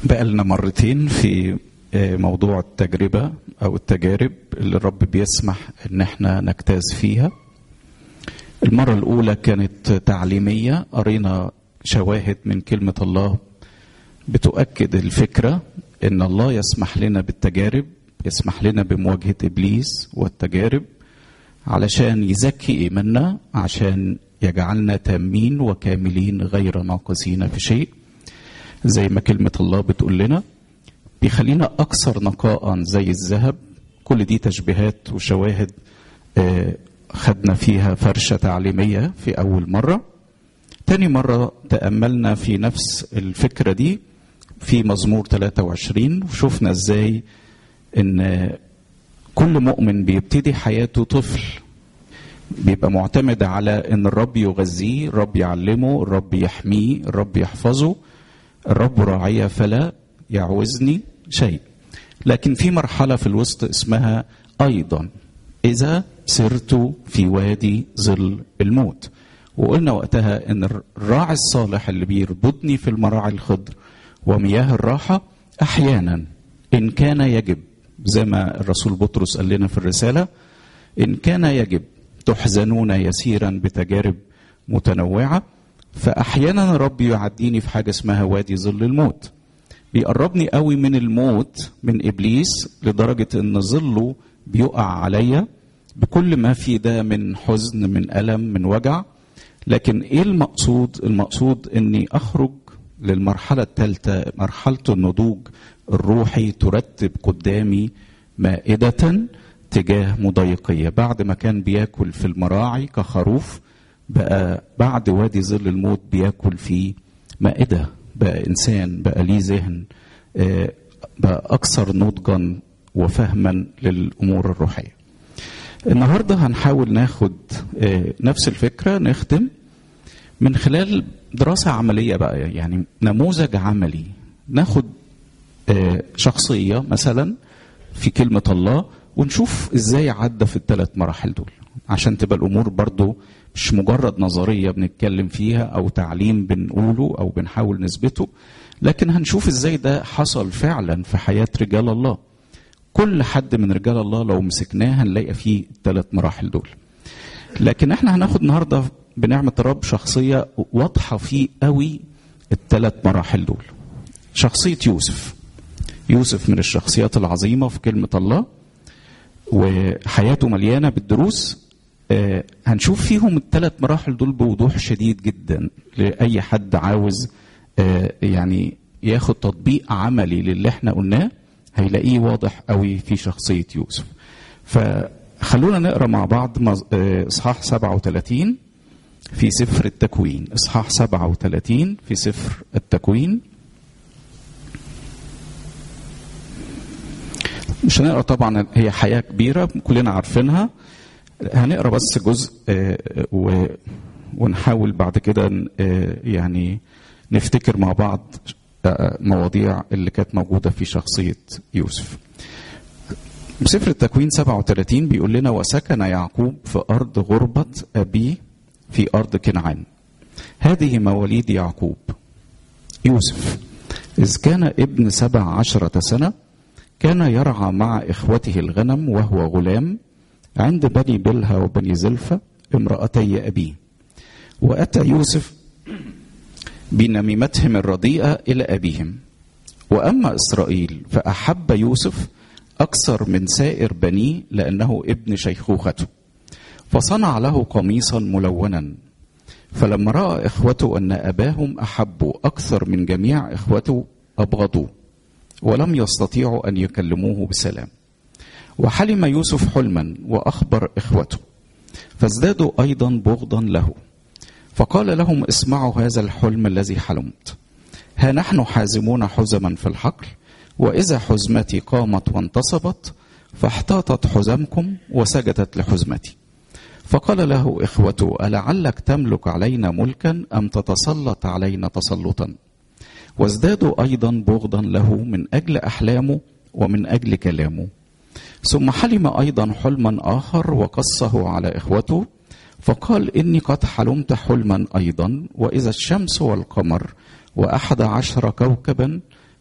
بقالنا مرتين في موضوع التجربة أو التجارب اللي الرب بيسمح إن احنا نجتاز فيها المرة الأولى كانت تعليمية قرينا شواهد من كلمة الله بتؤكد الفكرة إن الله يسمح لنا بالتجارب يسمح لنا بمواجهة إبليس والتجارب علشان يزكي إيماننا عشان يجعلنا تامين وكاملين غير ناقصين في شيء زي ما كلمة الله بتقول لنا بيخلينا أكثر نقاء زي الذهب كل دي تشبيهات وشواهد خدنا فيها فرشة تعليمية في أول مرة تاني مرة تأملنا في نفس الفكرة دي في مزمور 23 وشوفنا ازاي ان كل مؤمن بيبتدي حياته طفل بيبقى معتمد على ان الرب يغذيه الرب يعلمه الرب يحميه الرب يحفظه الرب راعية فلا يعوزني شيء لكن في مرحلة في الوسط اسمها أيضا إذا سرت في وادي ظل الموت وقلنا وقتها ان الراعي الصالح اللي بيربطني في المراعي الخضر ومياه الراحة أحيانا إن كان يجب زي ما الرسول بطرس قال لنا في الرسالة إن كان يجب تحزنون يسيرا بتجارب متنوعة فأحيانا الرب يعديني في حاجة اسمها وادي ظل الموت بيقربني قوي من الموت من إبليس لدرجة إن ظله بيقع عليا بكل ما في ده من حزن من ألم من وجع لكن إيه المقصود المقصود إني أخرج للمرحلة الثالثة مرحلة النضوج الروحي ترتب قدامي مائدة تجاه مضايقية بعد ما كان بياكل في المراعي كخروف بقى بعد وادي ظل الموت بياكل في مائدة بقى إنسان بقى ليه ذهن بقى أكثر نضجا وفهما للأمور الروحية النهاردة هنحاول ناخد نفس الفكرة نختم من خلال دراسة عملية بقى يعني نموذج عملي ناخد شخصية مثلا في كلمة الله ونشوف ازاي عدى في الثلاث مراحل دول عشان تبقى الامور برضو مش مجرد نظرية بنتكلم فيها او تعليم بنقوله او بنحاول نثبته لكن هنشوف ازاي ده حصل فعلا في حياة رجال الله كل حد من رجال الله لو مسكناه هنلاقي فيه الثلاث مراحل دول لكن احنا هناخد النهارده بنعمة الرب شخصية واضحة فيه قوي الثلاث مراحل دول شخصية يوسف يوسف من الشخصيات العظيمة في كلمة الله وحياته مليانة بالدروس آه هنشوف فيهم الثلاث مراحل دول بوضوح شديد جدا لأي حد عاوز آه يعني ياخد تطبيق عملي للي احنا قلناه هيلاقيه واضح قوي في شخصية يوسف فخلونا نقرا مع بعض اصحاح 37 في سفر التكوين اصحاح 37 في سفر التكوين مش هنقرا طبعا هي حياه كبيره كلنا عارفينها هنقرا بس جزء و ونحاول بعد كده يعني نفتكر مع بعض مواضيع اللي كانت موجوده في شخصيه يوسف. سفر التكوين 37 بيقول لنا وسكن يعقوب في ارض غربه ابيه في ارض كنعان. هذه مواليد يعقوب يوسف إذ كان ابن سبع عشرة سنة كان يرعى مع إخوته الغنم وهو غلام عند بني بلها وبني زلفة امرأتي أبيه وأتى يوسف بنميمتهم الرديئة إلى أبيهم وأما إسرائيل فأحب يوسف أكثر من سائر بنيه لأنه ابن شيخوخته فصنع له قميصا ملونا فلما راى اخوته ان اباهم احبوا اكثر من جميع اخوته ابغضوه ولم يستطيعوا ان يكلموه بسلام وحلم يوسف حلما واخبر اخوته فازدادوا ايضا بغضا له فقال لهم اسمعوا هذا الحلم الذي حلمت ها نحن حازمون حزما في الحقل واذا حزمتي قامت وانتصبت فاحتاطت حزمكم وسجدت لحزمتي فقال له إخوته ألعلك تملك علينا ملكا أم تتسلط علينا تسلطا وازدادوا أيضا بغضا له من أجل أحلامه ومن أجل كلامه ثم حلم أيضا حلما آخر وقصه على إخوته فقال إني قد حلمت حلما أيضا وإذا الشمس والقمر وأحد عشر كوكبا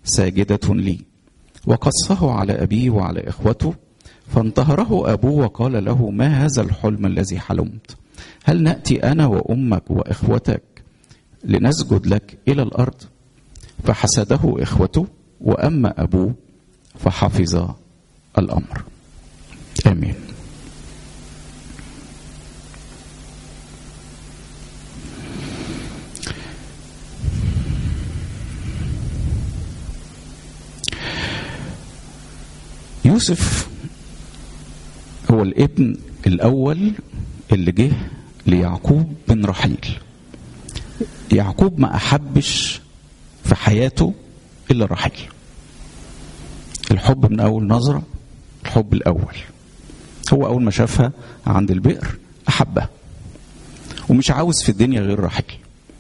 ساجدة لي وقصه على أبيه وعلى إخوته فانتهره أبوه وقال له ما هذا الحلم الذي حلمت هل نأتي أنا وأمك وإخوتك لنسجد لك إلى الأرض فحسده إخوته وأما أبوه فحفظ الأمر آمين يوسف هو الابن الأول اللي جه ليعقوب بن رحيل يعقوب ما أحبش في حياته إلا رحيل الحب من أول نظرة الحب الأول هو أول ما شافها عند البئر أحبها ومش عاوز في الدنيا غير رحيل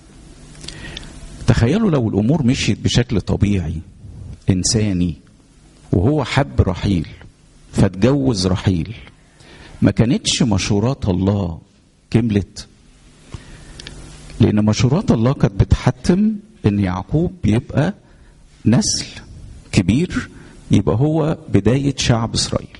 تخيلوا لو الأمور مشيت بشكل طبيعي إنساني وهو حب رحيل فاتجوز رحيل ما كانتش مشورات الله كملت لأن مشورات الله كانت بتحتم إن يعقوب يبقى نسل كبير يبقى هو بداية شعب إسرائيل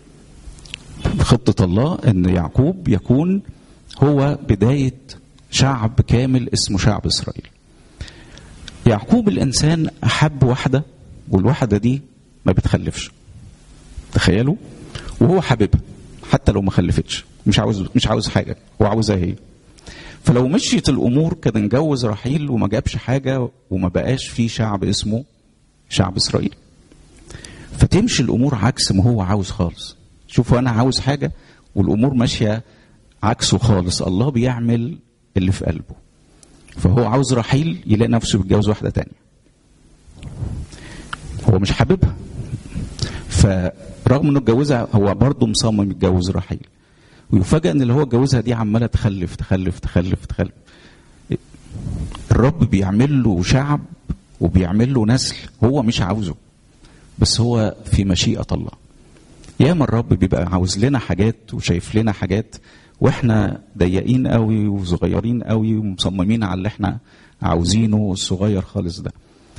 خطة الله إن يعقوب يكون هو بداية شعب كامل اسمه شعب إسرائيل يعقوب الإنسان أحب واحدة والواحدة دي ما بتخلفش تخيلوا وهو حاببها حتى لو ما خلفتش مش عاوز مش عاوز حاجة هو عاوزها هي فلو مشيت الامور كان نجوز رحيل وما جابش حاجه وما بقاش في شعب اسمه شعب اسرائيل فتمشي الامور عكس ما هو عاوز خالص شوفوا انا عاوز حاجه والامور ماشيه عكسه خالص الله بيعمل اللي في قلبه فهو عاوز رحيل يلاقي نفسه بيتجوز واحده تانية هو مش حاببها فرغم انه اتجوزها هو برضه مصمم يتجوز رحيل ويفاجئ ان اللي هو اتجوزها دي عماله تخلف تخلف تخلف تخلف الرب بيعمل له شعب وبيعمل له نسل هو مش عاوزه بس هو في مشيئه الله ياما الرب بيبقى عاوز لنا حاجات وشايف لنا حاجات واحنا ضيقين قوي وصغيرين قوي ومصممين على اللي احنا عاوزينه الصغير خالص ده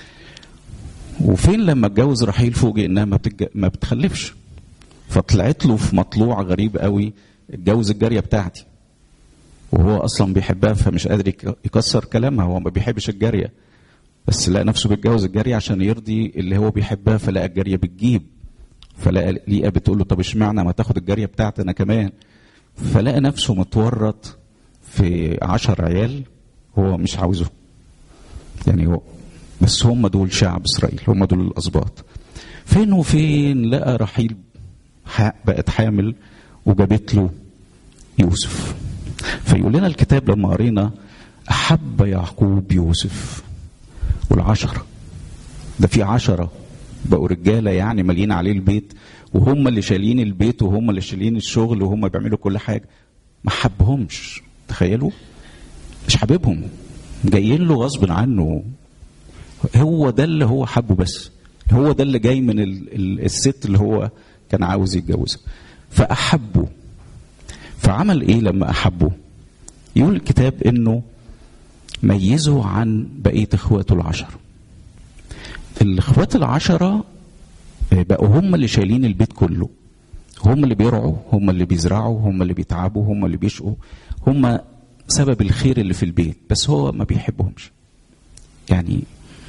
وفين لما اتجوز رحيل فوجئ انها ما, بتج... ما بتخلفش فطلعت له في مطلوع غريب قوي اتجوز الجاريه بتاعتي وهو اصلا بيحبها فمش قادر يكسر كلامها هو ما بيحبش الجاريه بس لقى نفسه بيتجوز الجاريه عشان يرضي اللي هو بيحبها فلقى الجاريه بتجيب فلقى ليئه بتقول له طب اشمعنى ما تاخد الجاريه بتاعتي انا كمان فلقى نفسه متورط في عشر عيال هو مش عاوزه يعني هو بس هم دول شعب اسرائيل هم دول الاسباط فين وفين لقى رحيل بقت حامل وجابت له يوسف فيقول لنا الكتاب لما قرينا أحب يعقوب يوسف والعشرة ده في عشرة بقوا رجالة يعني مالين عليه البيت وهم اللي شايلين البيت وهم اللي شايلين الشغل وهم بيعملوا كل حاجة ما حبهمش تخيلوا مش حاببهم جايين له غصب عنه هو ده اللي هو حبه بس هو ده اللي جاي من الست اللي هو كان عاوز يتجوزها فأحبه فعمل ايه لما أحبه يقول الكتاب انه ميزه عن بقية اخواته العشر الاخوات العشرة بقوا هم اللي شايلين البيت كله هم اللي بيرعوا هم اللي بيزرعوا هم اللي بيتعبوا هم اللي بيشقوا هم سبب الخير اللي في البيت بس هو ما بيحبهمش يعني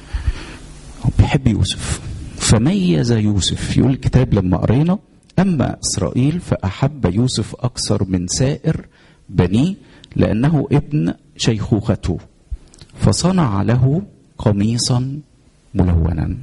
هو بيحب يوسف فميز يوسف يقول الكتاب لما قرينا أما إسرائيل فأحب يوسف أكثر من سائر بنيه لأنه ابن شيخوخته فصنع له قميصا ملونا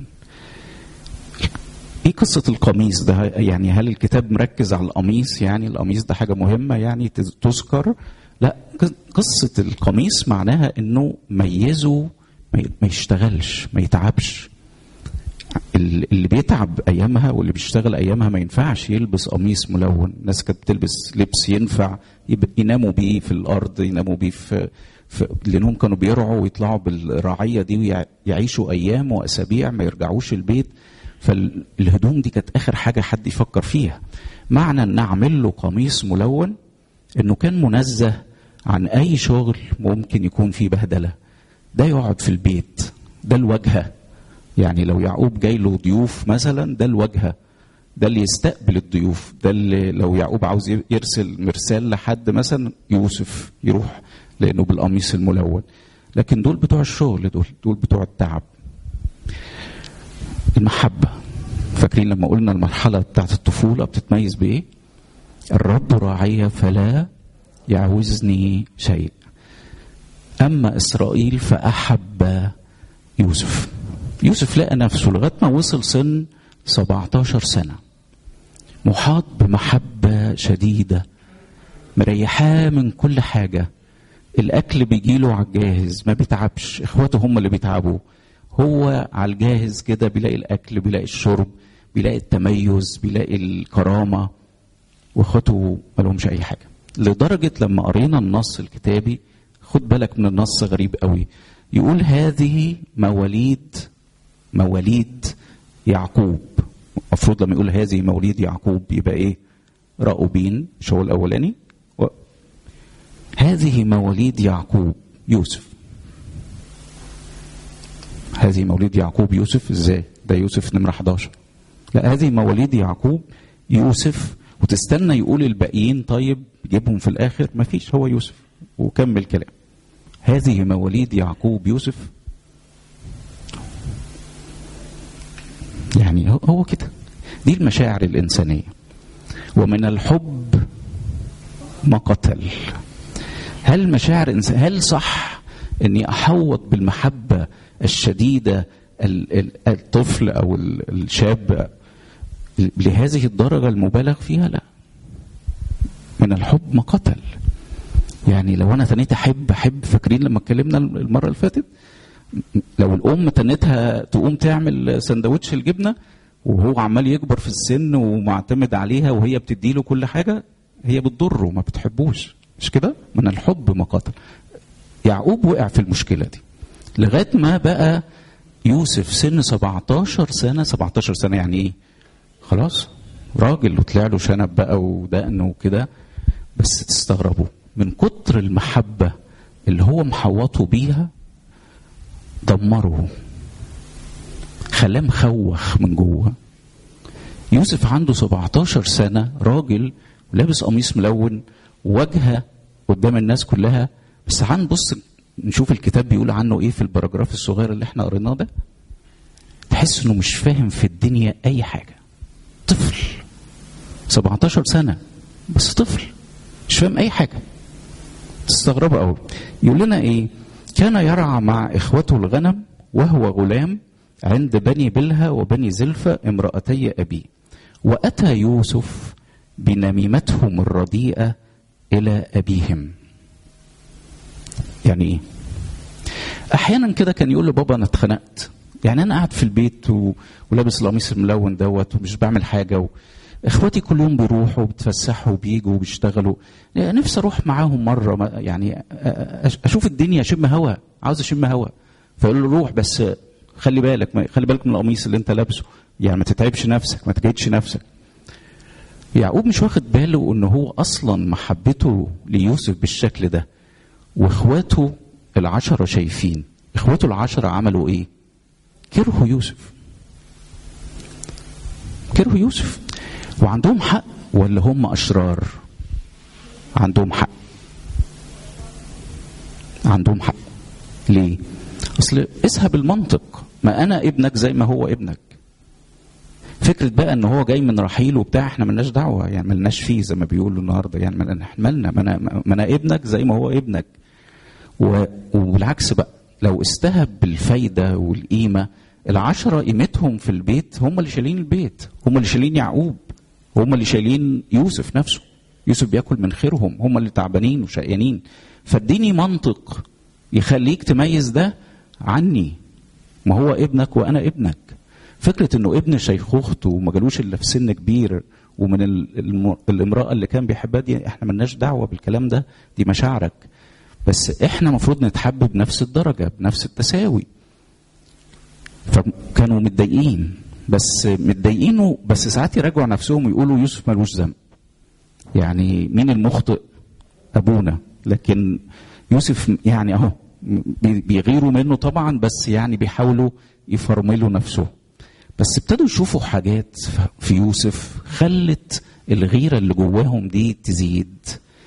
ايه قصة القميص ده يعني هل الكتاب مركز على القميص يعني القميص ده حاجة مهمة يعني تذكر لا قصة القميص معناها انه ميزه ما يشتغلش ما يتعبش اللي بيتعب ايامها واللي بيشتغل ايامها ما ينفعش يلبس قميص ملون الناس كانت بتلبس لبس ينفع يناموا بيه في الارض يناموا بيه في, في لانهم كانوا بيرعوا ويطلعوا بالرعيه دي ويعيشوا ايام واسابيع ما يرجعوش البيت فالهدوم دي كانت اخر حاجه حد يفكر فيها معنى ان اعمل له قميص ملون انه كان منزه عن اي شغل ممكن يكون فيه بهدله ده يقعد في البيت ده الواجهه يعني لو يعقوب جاي له ضيوف مثلا ده الواجهه ده اللي يستقبل الضيوف ده اللي لو يعقوب عاوز يرسل مرسال لحد مثلا يوسف يروح لانه بالقميص الملون لكن دول بتوع الشغل دول دول بتوع التعب المحبه فاكرين لما قلنا المرحله بتاعت الطفوله بتتميز بايه الرب راعي فلا يعوزني شيء اما اسرائيل فاحب يوسف يوسف لقى نفسه لغايه ما وصل سن 17 سنه محاط بمحبه شديده مريحاه من كل حاجه الاكل بيجيله على الجاهز ما بيتعبش اخواته هم اللي بيتعبوا هو على الجاهز كده بيلاقي الاكل بيلاقي الشرب بيلاقي التميز بيلاقي الكرامه واخواته ما لهمش اي حاجه لدرجه لما قرينا النص الكتابي خد بالك من النص غريب قوي يقول هذه مواليد مواليد يعقوب المفروض لما يقول هذه مواليد يعقوب يبقى ايه راؤوبين مش هو الاولاني و... هذه مواليد يعقوب يوسف هذه مواليد يعقوب يوسف ازاي ده يوسف نمرة 11 لا هذه مواليد يعقوب يوسف وتستنى يقول الباقيين طيب يجيبهم في الاخر مفيش هو يوسف وكمل كلام هذه مواليد يعقوب يوسف يعني هو كده دي المشاعر الإنسانية ومن الحب ما قتل هل مشاعر إنسان هل صح اني احوط بالمحبه الشديده الطفل او الشاب لهذه الدرجه المبالغ فيها لا من الحب ما قتل يعني لو انا تنيت احب احب فاكرين لما اتكلمنا المره اللي فاتت لو الام تنتها تقوم تعمل سندوتش الجبنه وهو عمال يكبر في السن ومعتمد عليها وهي بتديله كل حاجه هي بتضره ما بتحبوش مش كده من الحب ما قتل يعقوب وقع في المشكله دي لغايه ما بقى يوسف سن 17 سنه 17 سنه يعني ايه خلاص راجل وطلع له شنب بقى ودقن وكده بس تستغربوا من كتر المحبه اللي هو محوطه بيها دمره خلاه مخوخ من جوه يوسف عنده 17 سنة راجل ولابس قميص ملون وواجهة قدام الناس كلها بس هنبص نشوف الكتاب بيقول عنه ايه في البراجراف الصغير اللي احنا قريناه ده تحس انه مش فاهم في الدنيا اي حاجة طفل 17 سنة بس طفل مش فاهم اي حاجة تستغربوا قوي يقول لنا ايه كان يرعى مع اخوته الغنم وهو غلام عند بني بلها وبني زلفة امرأتي أبيه وأتى يوسف بنميمتهم الرديئة إلى أبيهم يعني إيه أحيانا كده كان يقول لبابا أنا اتخنقت يعني أنا قاعد في البيت و... ولابس القميص الملون دوت ومش بعمل حاجة و... اخواتي كلهم بيروحوا وبيتفسحوا وبيجوا وبيشتغلوا نفسي اروح معاهم مره يعني اشوف الدنيا اشم هوا عاوز اشم هوا فيقول له روح بس خلي بالك خلي بالك من القميص اللي انت لابسه يعني ما تتعبش نفسك ما تجهدش نفسك يعقوب مش واخد باله ان هو اصلا محبته ليوسف بالشكل ده واخواته العشرة شايفين اخواته العشرة عملوا ايه كرهوا يوسف كرهوا يوسف وعندهم حق ولا هم اشرار عندهم حق عندهم حق ليه اصل اسها بالمنطق ما انا ابنك زي ما هو ابنك فكرة بقى ان هو جاي من رحيل وبتاع احنا ملناش دعوة يعني ملناش فيه زي ما بيقولوا النهارده يعني مالنا مالنا ما انا ما انا ابنك زي ما هو ابنك و... والعكس بقى لو استهب بالفايدة والقيمة العشرة قيمتهم في البيت هم اللي شايلين البيت هم اللي شايلين يعقوب هم اللي شايلين يوسف نفسه يوسف بياكل من خيرهم هم اللي تعبانين وشقيانين فاديني منطق يخليك تميز ده عني ما هو ابنك وانا ابنك فكره انه ابن شيخوخته وما جالوش الا في سن كبير ومن الامراه اللي كان بيحبها دي احنا ملناش دعوه بالكلام ده دي مشاعرك بس احنا المفروض نتحب بنفس الدرجه بنفس التساوي فكانوا متضايقين بس متضايقينه بس ساعات يراجعوا نفسهم ويقولوا يوسف ملوش ذنب يعني مين المخطئ ابونا لكن يوسف يعني اهو بي- بيغيروا منه طبعا بس يعني بيحاولوا يفرملوا نفسه بس ابتدوا يشوفوا حاجات في يوسف خلت الغيرة اللي جواهم دي تزيد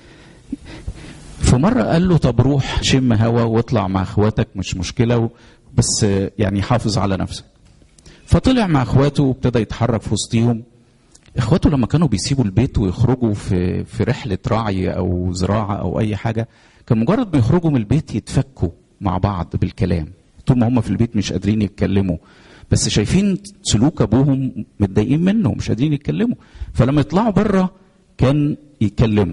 فمرة قال له طب روح شم هوا واطلع مع اخواتك مش مشكلة و- بس يعني حافظ على نفسك فطلع مع اخواته وابتدى يتحرك في وسطيهم اخواته لما كانوا بيسيبوا البيت ويخرجوا في في رحله رعي او زراعه او اي حاجه كان مجرد ما يخرجوا من البيت يتفكوا مع بعض بالكلام طول ما هم في البيت مش قادرين يتكلموا بس شايفين سلوك ابوهم متضايقين منه مش قادرين يتكلموا فلما يطلعوا بره كان يتكلموا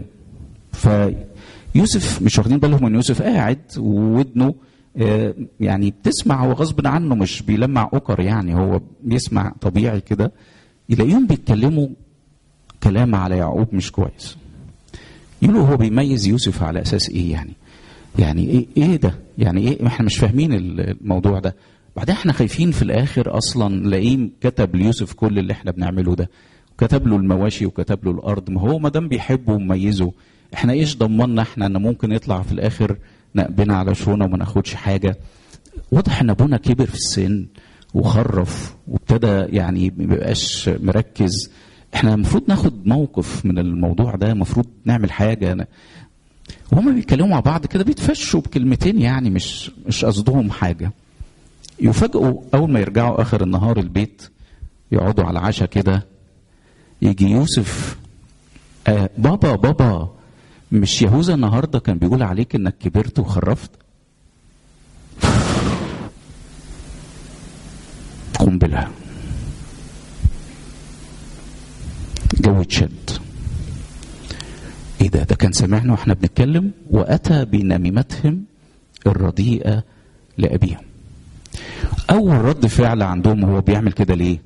فيوسف مش واخدين بالهم ان يوسف قاعد وودنه آه، يعني بتسمع هو غصب عنه مش بيلمع اوكر يعني هو بيسمع طبيعي كده يلاقيهم بيتكلموا كلام على يعقوب مش كويس يقولوا هو بيميز يوسف على اساس ايه يعني يعني ايه ايه ده يعني ايه احنا مش فاهمين الموضوع ده بعدين احنا خايفين في الاخر اصلا لاقيه كتب ليوسف كل اللي احنا بنعمله ده كتب له المواشي وكتب له الارض ما هو ما دام بيحبه ومميزه احنا ايش ضمننا احنا ان ممكن يطلع في الاخر نقبنا على شونا وما ناخدش حاجه واضح ان ابونا كبر في السن وخرف وابتدى يعني ما بيبقاش مركز احنا المفروض ناخد موقف من الموضوع ده المفروض نعمل حاجه وهما بيتكلموا مع بعض كده بيتفشوا بكلمتين يعني مش مش قصدهم حاجه يفاجئوا اول ما يرجعوا اخر النهار البيت يقعدوا على العشاء كده يجي يوسف آه بابا بابا مش يهوذا النهارده كان بيقول عليك انك كبرت وخرفت قنبله جو اتشد ايه ده ده كان سمعنا واحنا بنتكلم واتى بنميمتهم الرديئه لابيهم اول رد فعل عندهم هو بيعمل كده ليه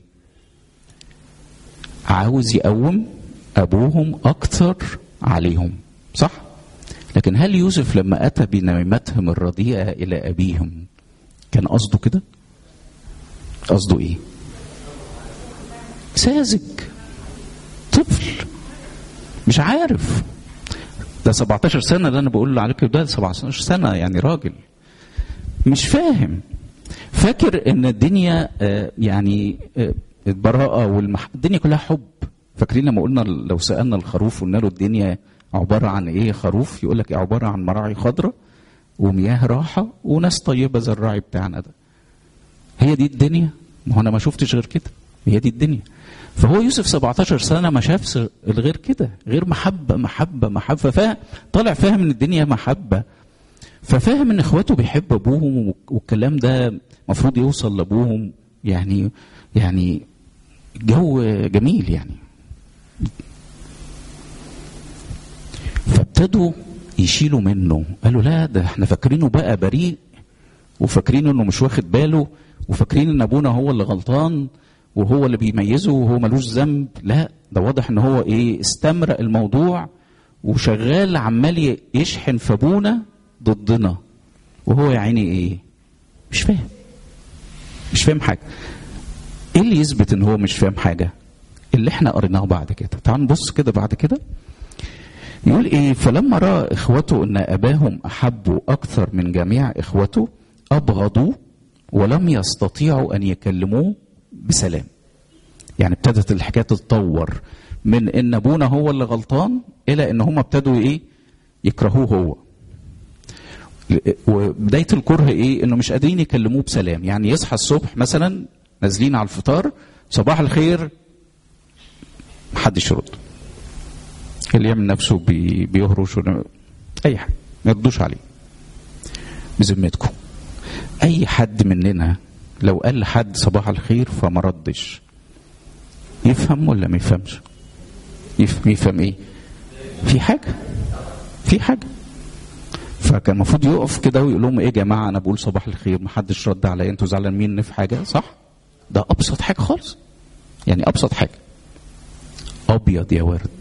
عاوز يقوم ابوهم اكتر عليهم صح لكن هل يوسف لما اتى بنميمتهم الرديئه الى ابيهم كان قصده كده قصده ايه ساذج طفل مش عارف ده 17 سنة اللي أنا بقول عليك ده 17 سنة يعني راجل مش فاهم فاكر إن الدنيا آه يعني آه البراءة والمح... الدنيا كلها حب فاكرين لما قلنا لو سألنا الخروف قلنا له الدنيا عبارة عن إيه خروف يقول لك عبارة عن مراعي خضراء ومياه راحة وناس طيبة زي الراعي بتاعنا ده هي دي الدنيا ما هو أنا ما شفتش غير كده هي دي الدنيا فهو يوسف 17 سنة ما شافش غير كده غير محبة محبة محبة فاهم طالع فاهم ان الدنيا محبة ففاهم ان اخواته بيحب ابوهم والكلام ده المفروض يوصل لابوهم يعني يعني جو جميل يعني فابتدوا يشيلوا منه قالوا لا ده احنا فاكرينه بقى بريء وفاكرين انه مش واخد باله وفاكرين ان ابونا هو اللي غلطان وهو اللي بيميزه وهو ملوش ذنب لا ده واضح ان هو ايه استمرأ الموضوع وشغال عمال يشحن في ابونا ضدنا وهو يا عيني ايه مش فاهم مش فاهم حاجه ايه اللي يثبت ان هو مش فاهم حاجه اللي احنا قريناه بعد كده تعال نبص كده بعد كده يقول ايه فلما راى اخوته ان اباهم احبوا اكثر من جميع اخوته ابغضوه ولم يستطيعوا ان يكلموه بسلام يعني ابتدت الحكايه تتطور من ان ابونا هو اللي غلطان الى ان هم ابتدوا ايه يكرهوه هو وبدايه الكره ايه انه مش قادرين يكلموه بسلام يعني يصحى الصبح مثلا نازلين على الفطار صباح الخير محدش يرد اللي يعمل نفسه بي بيهرش اي حاجه ما يردوش عليه بذمتكم اي حد مننا لو قال لحد صباح الخير فما ردش يفهم ولا ما يفهمش يفهم, يفهم ايه في حاجه في حاجه فكان المفروض يقف كده ويقول لهم ايه يا جماعه انا بقول صباح الخير ما حدش رد عليا انتوا زعلانين مني في حاجه صح ده ابسط حاجه خالص يعني ابسط حاجه ابيض يا ورد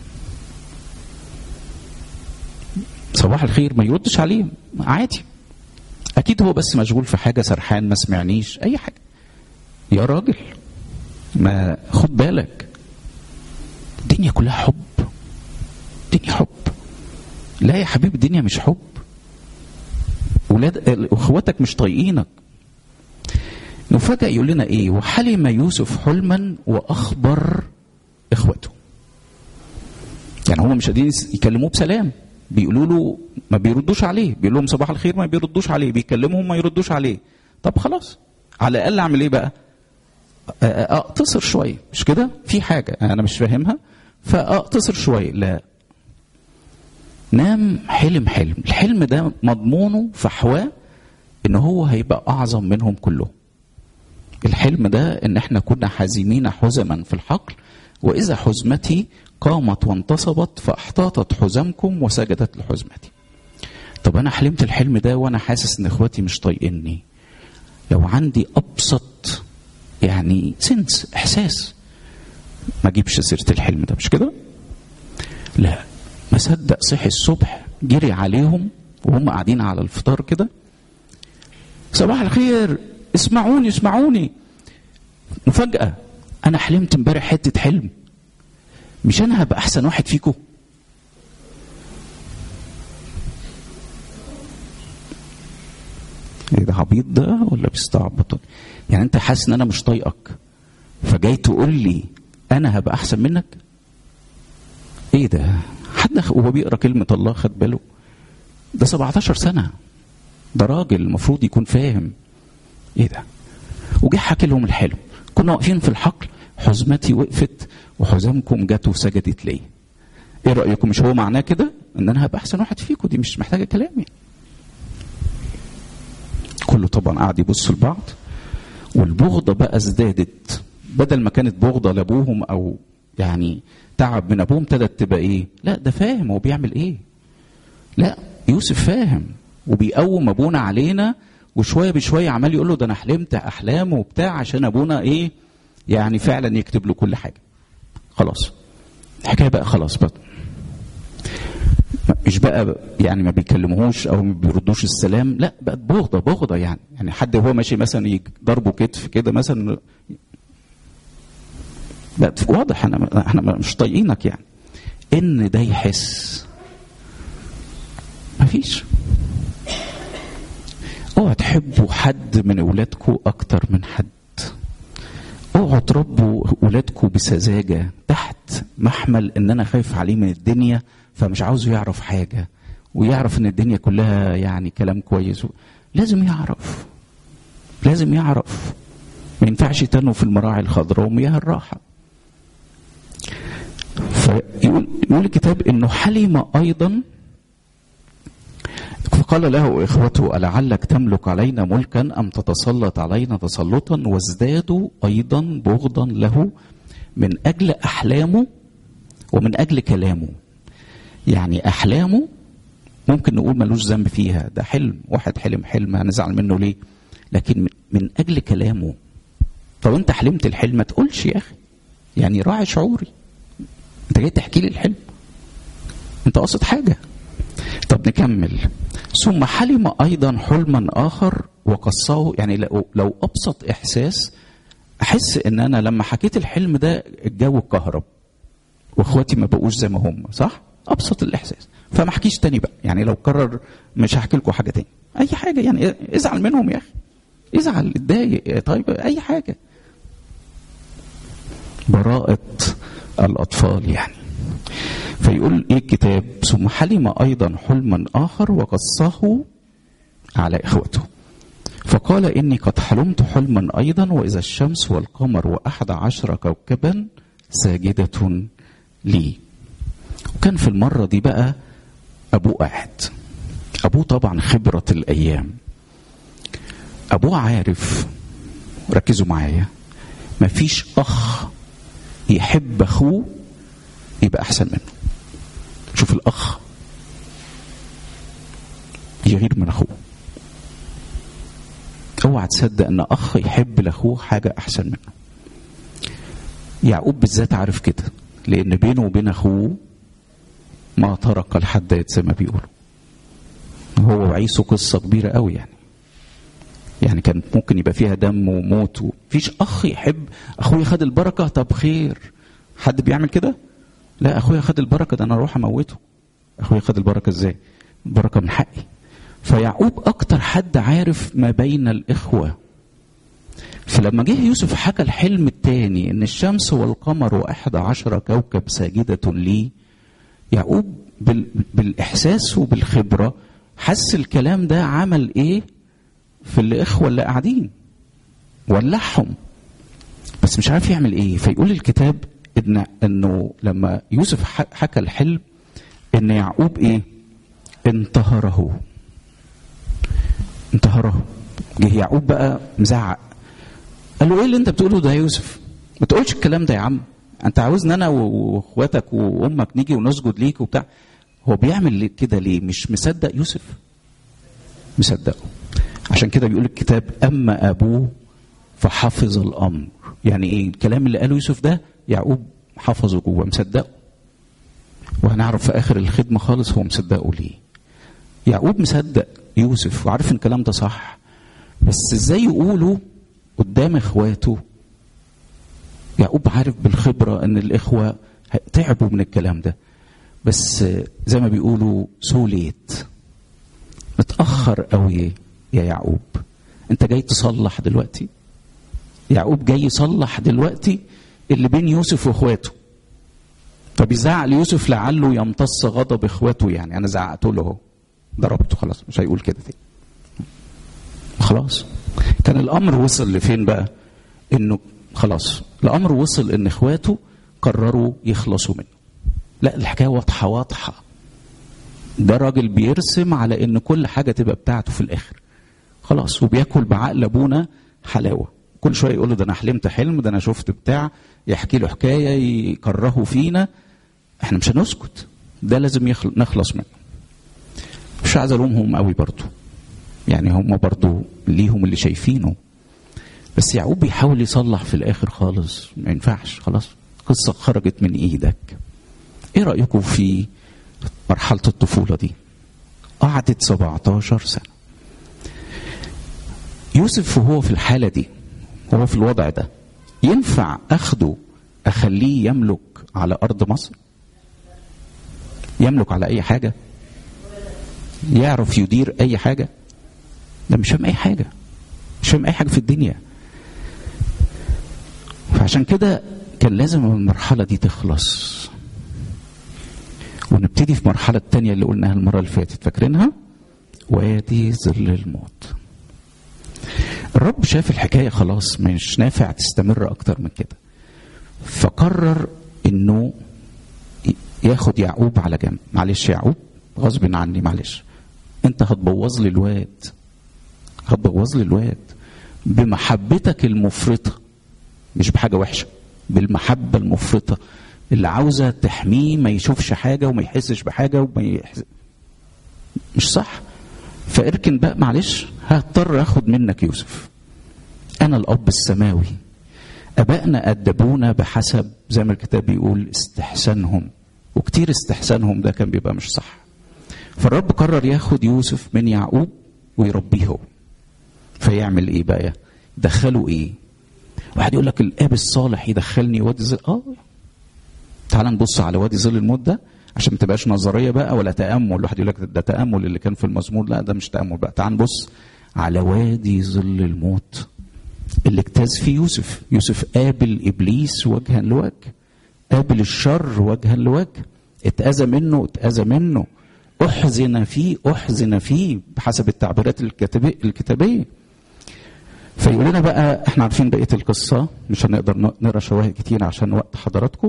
صباح الخير ما يردش عليه عادي اكيد هو بس مشغول في حاجه سرحان ما سمعنيش اي حاجه يا راجل ما خد بالك الدنيا كلها حب الدنيا حب لا يا حبيبي الدنيا مش حب ولاد ولاد اخواتك مش طايقينك نفاجأ يقول لنا ايه وحلم يوسف حلما واخبر اخوته يعني هم مش قادرين يكلموه بسلام بيقولوا له ما بيردوش عليه بيقول لهم صباح الخير ما بيردوش عليه بيكلمهم ما يردوش عليه طب خلاص على الاقل اعمل ايه بقى اقتصر شويه مش كده في حاجه انا مش فاهمها فاقتصر شويه لا نام حلم حلم الحلم ده مضمونه فحواه ان هو هيبقى اعظم منهم كلهم الحلم ده ان احنا كنا حازمين حزما في الحقل واذا حزمتي قامت وانتصبت فاحتاطت حزمكم وسجدت لحزمتي طب انا حلمت الحلم ده وانا حاسس ان اخواتي مش طايقني لو عندي ابسط يعني سنس احساس ما اجيبش سيره الحلم ده مش كده لا ما صدق صحي الصبح جري عليهم وهم قاعدين على الفطار كده صباح الخير اسمعوني اسمعوني مفاجأة أنا حلمت امبارح حتة حلم مش أنا هبقى أحسن واحد فيكم ايه ده عبيط ده ولا بيستعبط يعني انت حاسس ان انا مش طايقك فجاي تقول لي انا هبقى احسن منك ايه ده حد وهو بيقرا كلمه الله خد باله ده 17 سنه ده راجل المفروض يكون فاهم ايه ده وجه حكي لهم الحلم كنا واقفين في الحقل حزمتي وقفت وحزامكم جت وسجدت لي ايه رايكم مش هو معناه كده ان انا هبقى احسن واحد فيكم دي مش محتاجه كلام يعني كله طبعا قاعد يبص لبعض والبغضه بقى ازدادت بدل ما كانت بغضه لابوهم او يعني تعب من ابوهم ابتدت تبقى ايه لا ده فاهم هو بيعمل ايه لا يوسف فاهم وبيقوم ابونا علينا وشويه بشويه عمال يقول له ده انا حلمت احلام وبتاع عشان ابونا ايه يعني فعلا يكتب له كل حاجه خلاص الحكايه بقى خلاص بقى مش بقى يعني ما بيكلموهوش او ما بيردوش السلام لا بقت بغضه بغضه يعني يعني حد وهو ماشي مثلا ضربه كتف كده مثلا بقت واضح احنا احنا مش طايقينك يعني ان ده يحس مفيش اوعوا تحبوا حد من اولادكم اكتر من حد اوعوا تربوا ولادكم بسذاجه تحت محمل ان انا خايف عليه من الدنيا فمش عاوزه يعرف حاجه ويعرف ان الدنيا كلها يعني كلام كويس لازم يعرف لازم يعرف ما ينفعش تنو في المراعي الخضراء ومياه الراحه فيقول يقول الكتاب انه حلم ايضا فقال له اخوته ألعلك تملك علينا ملكا ام تتسلط علينا تسلطا وازدادوا ايضا بغضا له من اجل احلامه ومن اجل كلامه يعني احلامه ممكن نقول ملوش ذنب فيها ده حلم واحد حلم حلم هنزعل منه ليه لكن من اجل كلامه طب انت حلمت الحلم ما تقولش يا اخي يعني راعي شعوري انت جاي تحكي لي الحلم انت قاصد حاجه طب نكمل ثم حلم ايضا حلما اخر وقصه يعني لو, لو ابسط احساس احس ان انا لما حكيت الحلم ده الجو اتكهرب واخواتي ما بقوش زي ما هم صح ابسط الاحساس فما احكيش تاني بقى يعني لو قرر مش هحكي لكم حاجه تاني اي حاجه يعني ازعل منهم يا اخي ازعل اتضايق طيب اي حاجه براءه الاطفال يعني فيقول ايه الكتاب ثم حلم ايضا حلما اخر وقصه على اخوته فقال اني قد حلمت حلما ايضا واذا الشمس والقمر واحد عشر كوكبا ساجدة لي وكان في المرة دي بقى ابوه قاعد ابوه طبعا خبرة الايام ابوه عارف ركزوا معايا مفيش اخ يحب اخوه يبقى احسن منه شوف الاخ يغير من اخوه اوعى تصدق ان اخ يحب لاخوه حاجه احسن منه يعقوب بالذات عارف كده لان بينه وبين اخوه ما ترك الحداد زي ما بيقولوا هو وعيسو قصه كبيره قوي يعني يعني كان ممكن يبقى فيها دم وموت مفيش اخ يحب اخويا خد البركه طب خير حد بيعمل كده لا اخويا خد البركه ده انا اروح اموته اخويا خد البركه ازاي البركه من حقي فيعقوب اكتر حد عارف ما بين الاخوه فلما جه يوسف حكى الحلم الثاني ان الشمس والقمر واحد عشر كوكب ساجدة لي يعقوب بال بالاحساس وبالخبرة حس الكلام ده عمل ايه في الاخوة اللي قاعدين ولعهم بس مش عارف يعمل ايه فيقول الكتاب ان انه لما يوسف حكى الحلم ان يعقوب ايه انتهره انتهره جه يعقوب بقى مزعق قال له ايه اللي انت بتقوله ده يا يوسف ما تقولش الكلام ده يا عم انت عاوزني انا واخواتك وامك نيجي ونسجد ليك وبتاع هو بيعمل كده ليه مش مصدق يوسف مصدقه عشان كده بيقول الكتاب اما ابوه فحفظ الامر يعني ايه الكلام اللي قاله يوسف ده يعقوب حفظه جوه مصدقه وهنعرف في اخر الخدمه خالص هو مصدقه ليه يعقوب مصدق يوسف وعارف ان الكلام ده صح بس ازاي يقولوا قدام اخواته يعقوب عارف بالخبره ان الاخوه تعبوا من الكلام ده بس زي ما بيقولوا سوليت متاخر قوي يا يعقوب انت جاي تصلح دلوقتي يعقوب جاي يصلح دلوقتي اللي بين يوسف واخواته فبيزعق ليوسف لعله يمتص غضب اخواته يعني انا زعقت له اهو ضربته خلاص مش هيقول كده تاني خلاص كان الامر وصل لفين بقى انه خلاص الامر وصل ان اخواته قرروا يخلصوا منه لا الحكايه واضحه واضحه ده راجل بيرسم على ان كل حاجه تبقى بتاعته في الاخر خلاص وبياكل بعقل ابونا حلاوه كل شويه يقول له ده انا حلمت حلم ده انا شفت بتاع يحكي له حكايه يكرهه فينا احنا مش هنسكت ده لازم يخل... نخلص منه مش عايز الومهم قوي برضه يعني هم برضو ليهم اللي شايفينه بس يعقوب بيحاول يصلح في الاخر خالص ما ينفعش خلاص قصة خرجت من ايدك ايه رأيكم في مرحلة الطفولة دي قعدت 17 سنة يوسف وهو في الحالة دي وهو في الوضع ده ينفع اخده اخليه يملك على ارض مصر يملك على اي حاجة يعرف يدير اي حاجة ده مش فاهم اي حاجه مش فاهم اي حاجه في الدنيا فعشان كده كان لازم المرحله دي تخلص ونبتدي في المرحله الثانيه اللي قلناها المره اللي فاتت فاكرينها وادي ظل الموت الرب شاف الحكايه خلاص مش نافع تستمر اكتر من كده فقرر انه ياخد يعقوب على جنب معلش يعقوب غصب عني معلش انت هتبوظ لي الواد هتبوظ لي الواد بمحبتك المفرطه مش بحاجه وحشه بالمحبه المفرطه اللي عاوزه تحميه ما يشوفش حاجه وما يحسش بحاجه وما يحس... مش صح فاركن بقى معلش هضطر اخد منك يوسف انا الاب السماوي ابائنا ادبونا بحسب زي ما الكتاب بيقول استحسانهم وكتير استحسانهم ده كان بيبقى مش صح فالرب قرر ياخد يوسف من يعقوب ويربيه هو فيعمل ايه بقى دخله ايه واحد يقول لك الاب الصالح يدخلني وادي ظل اه تعال نبص على وادي ظل الموت ده عشان ما تبقاش نظريه بقى ولا تامل واحد يقول لك ده تامل اللي كان في المزمور لا ده مش تامل بقى تعال نبص على وادي ظل الموت اللي اجتاز فيه يوسف يوسف قابل ابليس وجها لوجه قابل الشر وجها لوجه اتاذى منه اتاذى منه احزن فيه احزن فيه بحسب التعبيرات الكتابيه فيقول لنا بقى احنا عارفين بقيه القصه مش هنقدر نقرا شواهد كتير عشان وقت حضراتكم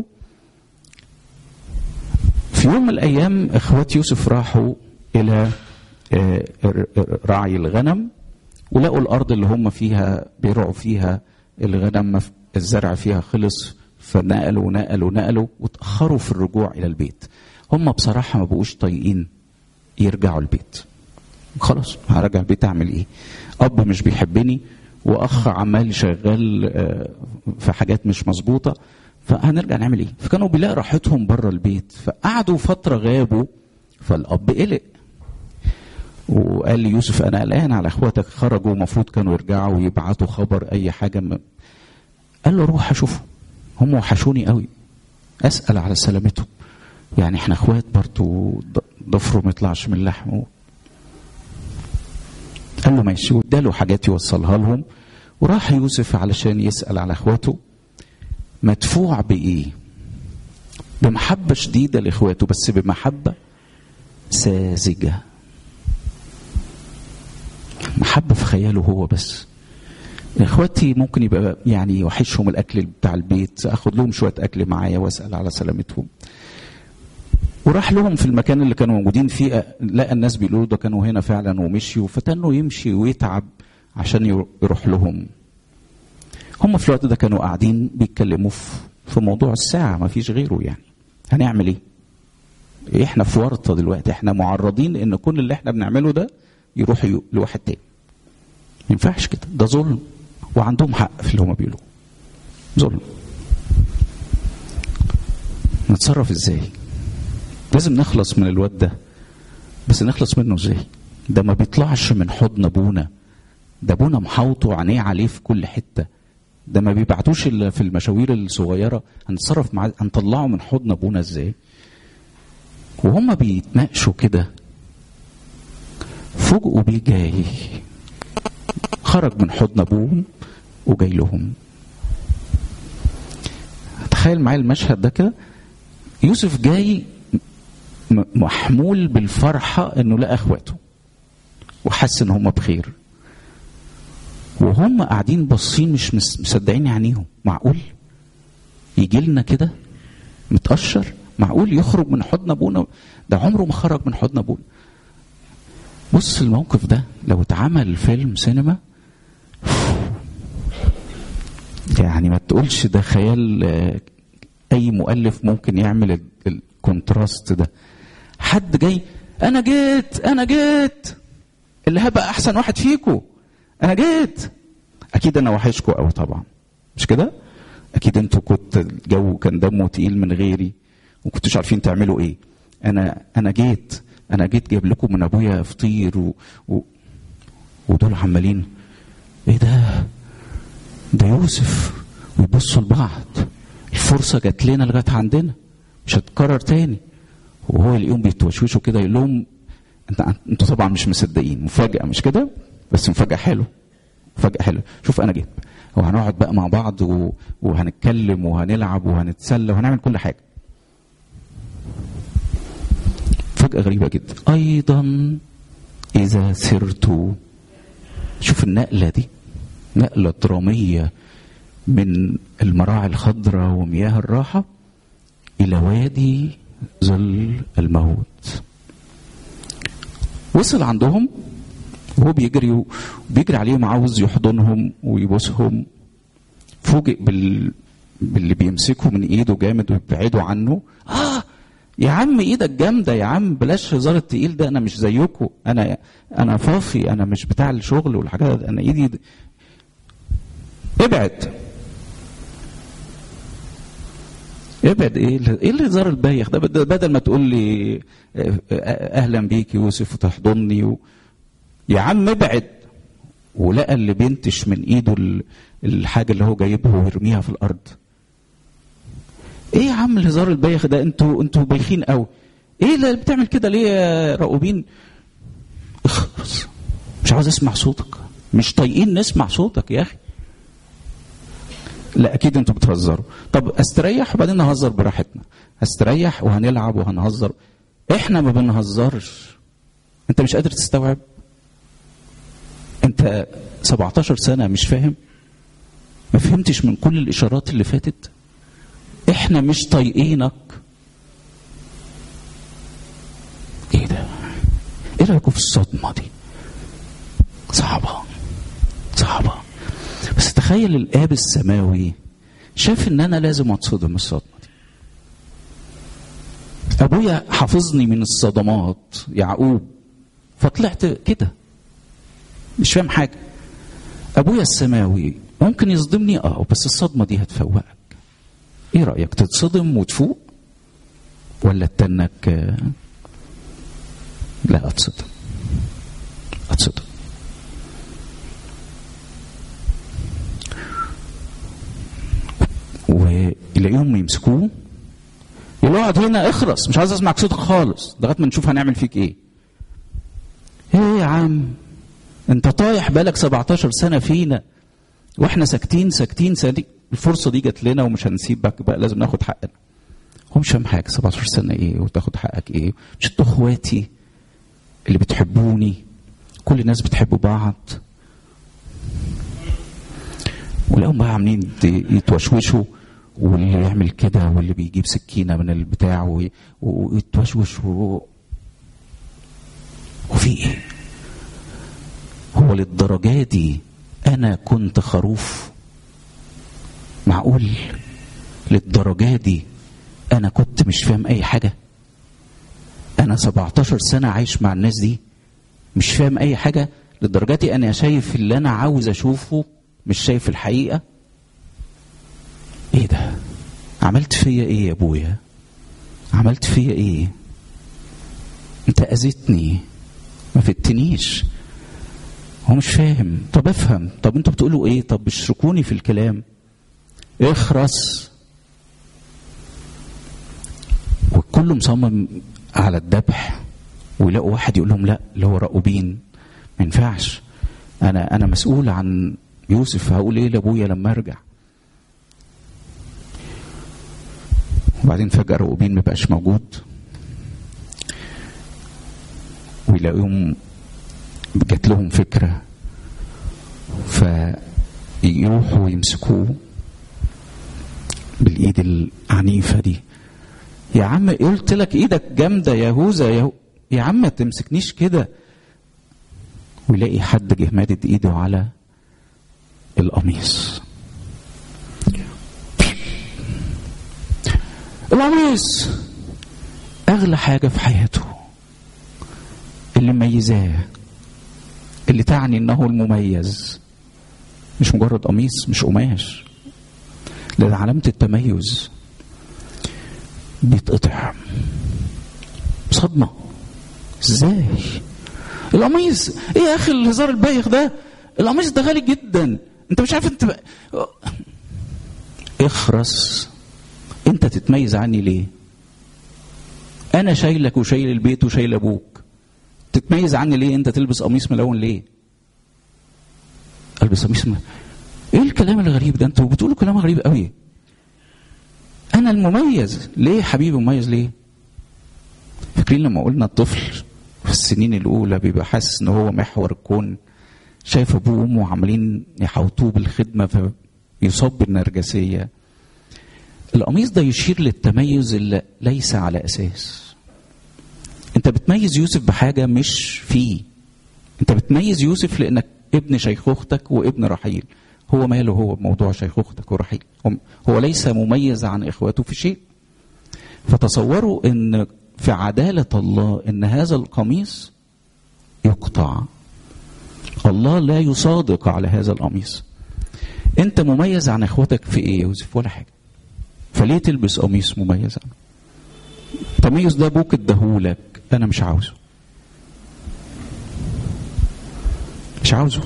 في يوم من الايام اخوات يوسف راحوا الى رعي الغنم ولقوا الارض اللي هم فيها بيرعوا فيها الغنم الزرع فيها خلص فنقلوا نقلوا نقلوا وتاخروا في الرجوع الى البيت هم بصراحه ما بقوش طايقين يرجعوا البيت خلاص هرجع البيت اعمل ايه اب مش بيحبني واخ عمال شغال في حاجات مش مظبوطه فهنرجع نعمل ايه فكانوا بيلاقوا راحتهم بره البيت فقعدوا فتره غابوا فالاب قلق وقال لي يوسف انا قلقان على اخواتك خرجوا المفروض كانوا يرجعوا ويبعتوا خبر اي حاجه م... قال له روح اشوفهم هم وحشوني قوي اسال على سلامتهم يعني احنا اخوات برضو ضفره ما يطلعش من لحمه قال له ماشي واداله حاجات يوصلها لهم وراح يوسف علشان يسأل على اخواته مدفوع بايه بمحبة شديدة لاخواته بس بمحبة ساذجة محبة في خياله هو بس اخواتي ممكن يبقى يعني وحشهم الاكل بتاع البيت اخد لهم شويه اكل معايا واسال على سلامتهم وراح لهم في المكان اللي كانوا موجودين فيه لقى الناس بيقولوا ده كانوا هنا فعلا ومشيوا فتنه يمشي ويتعب عشان يروح لهم هم في الوقت ده كانوا قاعدين بيتكلموا في موضوع الساعة ما فيش غيره يعني هنعمل ايه احنا في ورطة دلوقتي احنا معرضين ان كل اللي احنا بنعمله ده يروح لواحد تاني ما ينفعش كده ده ظلم وعندهم حق في اللي هم بيقولوه ظلم نتصرف ازاي لازم نخلص من الواد ده بس نخلص منه ازاي ده ما بيطلعش من حضن ابونا ده ابونا محاوطه عينيه عليه في كل حته ده ما بيبعتوش الا في المشاوير الصغيره هنتصرف معاه هنطلعه من حضن ابونا ازاي وهم بيتناقشوا كده فوجئوا بيه جاي خرج من حضن ابوهم وجاي لهم تخيل معايا المشهد ده كده يوسف جاي محمول بالفرحة انه لقى اخواته وحس ان هم بخير وهم قاعدين باصين مش مصدقين عينيهم معقول يجي لنا كده متقشر معقول يخرج من حضن ابونا ده عمره ما خرج من حضن ابونا بص الموقف ده لو اتعمل فيلم سينما يعني ما تقولش ده خيال اي مؤلف ممكن يعمل الكونتراست ده حد جاي انا جيت انا جيت اللي هبقى احسن واحد فيكم انا جيت اكيد انا وحشكم قوي طبعا مش كده اكيد انتوا كنت الجو كان دمه تقيل من غيري وكنتوش عارفين تعملوا ايه انا انا جيت انا جيت جايب لكم من ابويا فطير و... و... ودول عمالين ايه ده ده يوسف ويبصوا لبعض الفرصة جات لنا لغاية عندنا مش هتكرر تاني وهو يلاقيهم بيتوشوشوا كده يقول لهم انت انتوا طبعا مش مصدقين مفاجأة مش كده بس مفاجأة حلوة مفاجأة حلوة شوف انا جيت وهنقعد بقى مع بعض و... وهنتكلم وهنلعب وهنتسلى وهنعمل كل حاجة فجأة غريبة جدا أيضا إذا سرت شوف النقلة دي نقلة درامية من المراعي الخضراء ومياه الراحة إلى وادي ظل الموت وصل عندهم وهو بيجري وبيجري عليهم عاوز يحضنهم ويبوسهم فوجئ بال... باللي بيمسكه من ايده جامد ويبعدوا عنه اه يا عم ايدك جامده يا عم بلاش هزار التقيل ده انا مش زيكم انا انا فافي انا مش بتاع الشغل والحاجات انا ايدي ده. ابعد ابعد ايه ايه الهزار البايخ ده بدل ما تقول لي اهلا بيك يوسف وتحضني و... يا عم ابعد ولقى اللي بينتش من ايده الحاجه اللي هو جايبها ويرميها في الارض ايه يا عم الهزار البايخ ده انتوا انتوا بايخين قوي ايه اللي بتعمل كده ليه يا راؤوبين اخرس مش عاوز اسمع صوتك مش طايقين نسمع صوتك يا اخي لا اكيد انتوا بتهزروا طب استريح وبعدين نهزر براحتنا استريح وهنلعب وهنهزر احنا ما بنهزرش انت مش قادر تستوعب انت 17 سنه مش فاهم ما فهمتش من كل الاشارات اللي فاتت احنا مش طايقينك ايه ده ايه رايكم في الصدمه دي صعبه صعبه بس تخيل الاب السماوي شاف ان انا لازم اتصدم الصدمه دي ابويا حافظني من الصدمات يعقوب فطلعت كده مش فاهم حاجه ابويا السماوي ممكن يصدمني اه بس الصدمه دي هتفوقك ايه رايك تتصدم وتفوق ولا تنك لا اتصدم اتصدم ويلاقيهم يمسكوه يقول اقعد هنا اخرس مش عايز اسمع صوتك خالص لغايه ما نشوف هنعمل فيك ايه ايه يا عم انت طايح بالك 17 سنه فينا واحنا ساكتين ساكتين ساكتين الفرصه دي جت لنا ومش هنسيبك بقى لازم ناخد حقنا هو مش فاهم حاجه 17 سنه ايه وتاخد حقك ايه مش انتوا اخواتي اللي بتحبوني كل الناس بتحب بعض ولقوا بقى عاملين يتوشوشوا واللي يعمل كده واللي بيجيب سكينه من البتاع ويتوشوش و... وفي ايه؟ هو للدرجه دي انا كنت خروف معقول للدرجه دي انا كنت مش فاهم اي حاجه انا 17 سنه عايش مع الناس دي مش فاهم اي حاجه للدرجه دي انا شايف اللي انا عاوز اشوفه مش شايف الحقيقه ايه ده عملت فيا ايه يا ابويا عملت فيا ايه انت اذيتني ما فتنيش هو مش فاهم طب افهم طب انتوا بتقولوا ايه طب اشركوني في الكلام اخرس والكل مصمم على الذبح ويلاقوا واحد يقول لهم لا اللي هو راؤوبين ما ينفعش انا انا مسؤول عن يوسف هقول ايه لابويا لما ارجع وبعدين فجاه راؤوبين ما بقاش موجود ويلاقيهم جات لهم فكره فيروحوا ويمسكوه بالايد العنيفه دي يا عم قلت لك ايدك جامده يا هوذا يا هو... يا عم ما تمسكنيش كده ويلاقي حد جه مادد ايده على القميص القميص اغلى حاجه في حياته اللي مميزاه اللي تعني انه المميز مش مجرد قميص مش قماش لان علامه التميز بيتقطع صدمه ازاي القميص ايه يا اخي الهزار البايخ ده القميص ده غالي جدا انت مش عارف انت ب... اخرس انت تتميز عني ليه انا شايلك وشايل البيت وشايل ابوك تتميز عني ليه انت تلبس قميص ملون ليه البس قميص ملون. ايه الكلام الغريب ده انتوا بتقولوا كلام غريب قوي انا المميز ليه حبيبي مميز ليه فاكرين لما قلنا الطفل في السنين الاولى بيبقى حاسس ان هو محور الكون شايف ابوه وامه عمالين يحوطوه بالخدمه فيصاب بالنرجسيه القميص ده يشير للتميز اللي ليس على اساس انت بتميز يوسف بحاجه مش فيه انت بتميز يوسف لانك ابن شيخوختك وابن رحيل هو ماله هو بموضوع شيخوختك ورحيل هو ليس مميز عن اخواته في شيء فتصوروا ان في عداله الله ان هذا القميص يقطع الله لا يصادق على هذا القميص انت مميز عن اخواتك في ايه يا يوسف ولا حاجه فليه تلبس قميص مميز عنه التميز ده ابوك اداهولك انا مش عاوزه مش عاوزه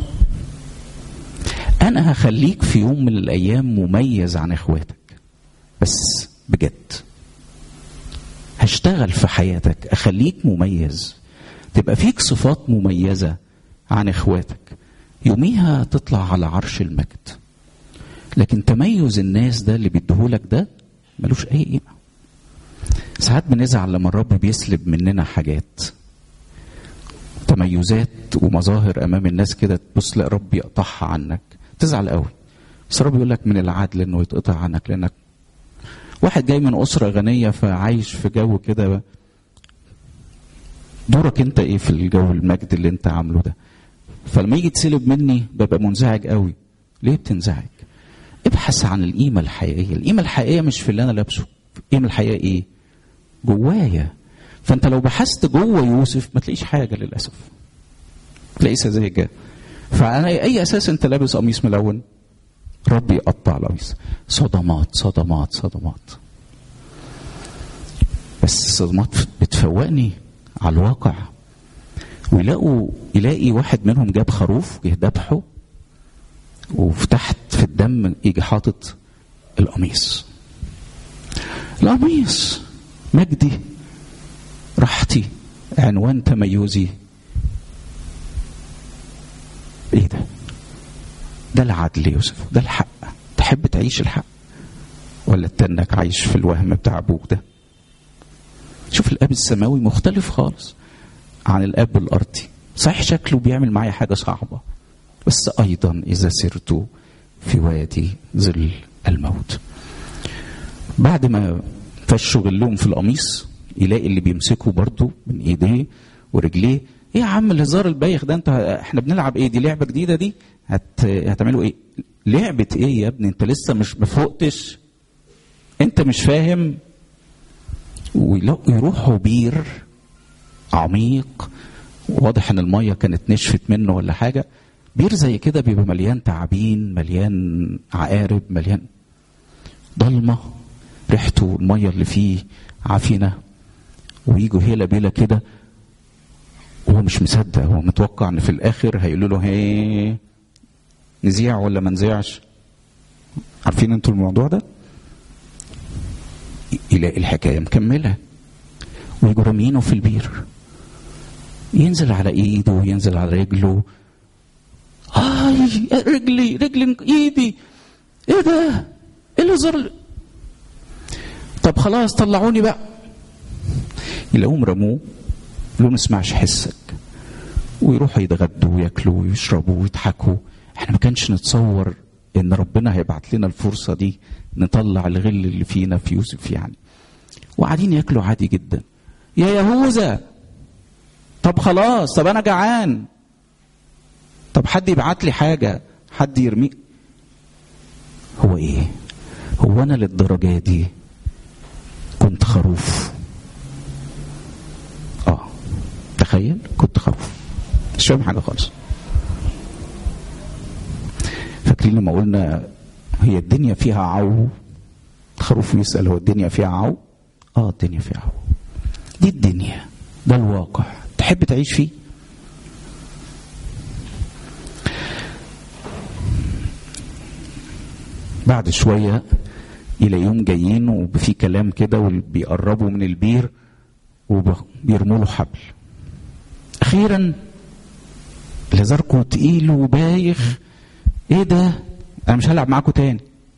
انا هخليك في يوم من الايام مميز عن اخواتك بس بجد هشتغل في حياتك اخليك مميز تبقى فيك صفات مميزه عن اخواتك يوميها تطلع على عرش المجد لكن تميز الناس ده اللي بيديهولك ده ملوش اي قيمه ساعات بنزعل لما الرب بيسلب مننا حاجات تميزات ومظاهر امام الناس كده تبص لا رب يقطعها عنك تزعل قوي بس الرب يقول لك من العدل انه يتقطع عنك لانك واحد جاي من اسره غنيه فعايش في جو كده دورك انت ايه في الجو المجد اللي انت عامله ده فلما يجي تسلب مني ببقى منزعج قوي ليه بتنزعج ابحث عن القيمه الحقيقيه القيمه الحقيقيه مش في اللي انا لابسه القيمه الحقيقيه ايه جوايا فانت لو بحثت جوه يوسف ما تلاقيش حاجه للاسف تلاقي سذاجه فانا اي اساس انت لابس قميص ملون ربي يقطع القميص صدمات صدمات صدمات بس الصدمات بتفوقني على الواقع ويلاقوا يلاقي واحد منهم جاب خروف جه ذبحه وفي تحت في الدم يجي حاطط القميص القميص مجدي راحتي عنوان تميزي ده العدل يا يوسف ده الحق تحب تعيش الحق ولا تنك عايش في الوهم بتاع ابوك ده شوف الاب السماوي مختلف خالص عن الاب الارضي صحيح شكله بيعمل معايا حاجه صعبه بس ايضا اذا سرت في وادي ظل الموت بعد ما فشوا غلهم في القميص يلاقي اللي بيمسكه برضه من ايديه ورجليه ايه يا عم الهزار البايخ ده انت احنا بنلعب ايه دي لعبه جديده دي هت... هتعملوا ايه لعبه ايه يا ابني انت لسه مش مفوقتش انت مش فاهم ويروحوا بير عميق واضح ان الميه كانت نشفت منه ولا حاجه بير زي كده بيبقى مليان تعابين مليان عقارب مليان ضلمه ريحته الميه اللي فيه عفنه ويجوا هيلا بيلا كده وهو مش مصدق هو متوقع ان في الاخر هيقولوا له هي نذيع ولا ما نذيعش عارفين انتوا الموضوع ده يلاقي الحكايه مكمله ويجوا رامينه في البير ينزل على ايده وينزل على رجله اي رجلي رجلي ايدي ايه ده ايه اللي زر طب خلاص طلعوني بقى يلاقوهم رموه له ما نسمعش حسك ويروحوا يتغدوا وياكلوا ويشربوا ويضحكوا احنا ما كانش نتصور ان ربنا هيبعت لنا الفرصه دي نطلع الغل اللي فينا في يوسف يعني وقاعدين ياكلوا عادي جدا يا يهوذا طب خلاص طب انا جعان طب حد يبعت لي حاجه حد يرمي هو ايه هو انا للدرجه دي كنت خروف اه تخيل كنت خروف مش فاهم حاجه خالص فاكرين لما قلنا هي الدنيا فيها عو خروف يسأل هو الدنيا فيها عو اه الدنيا فيها عو دي الدنيا ده الواقع تحب تعيش فيه بعد شوية يلاقيهم جايين وفي كلام كده وبيقربوا من البير وبيرموا له حبل أخيرا لازاركو تقيل وبايخ ايه ده انا مش هلعب معاكم تاني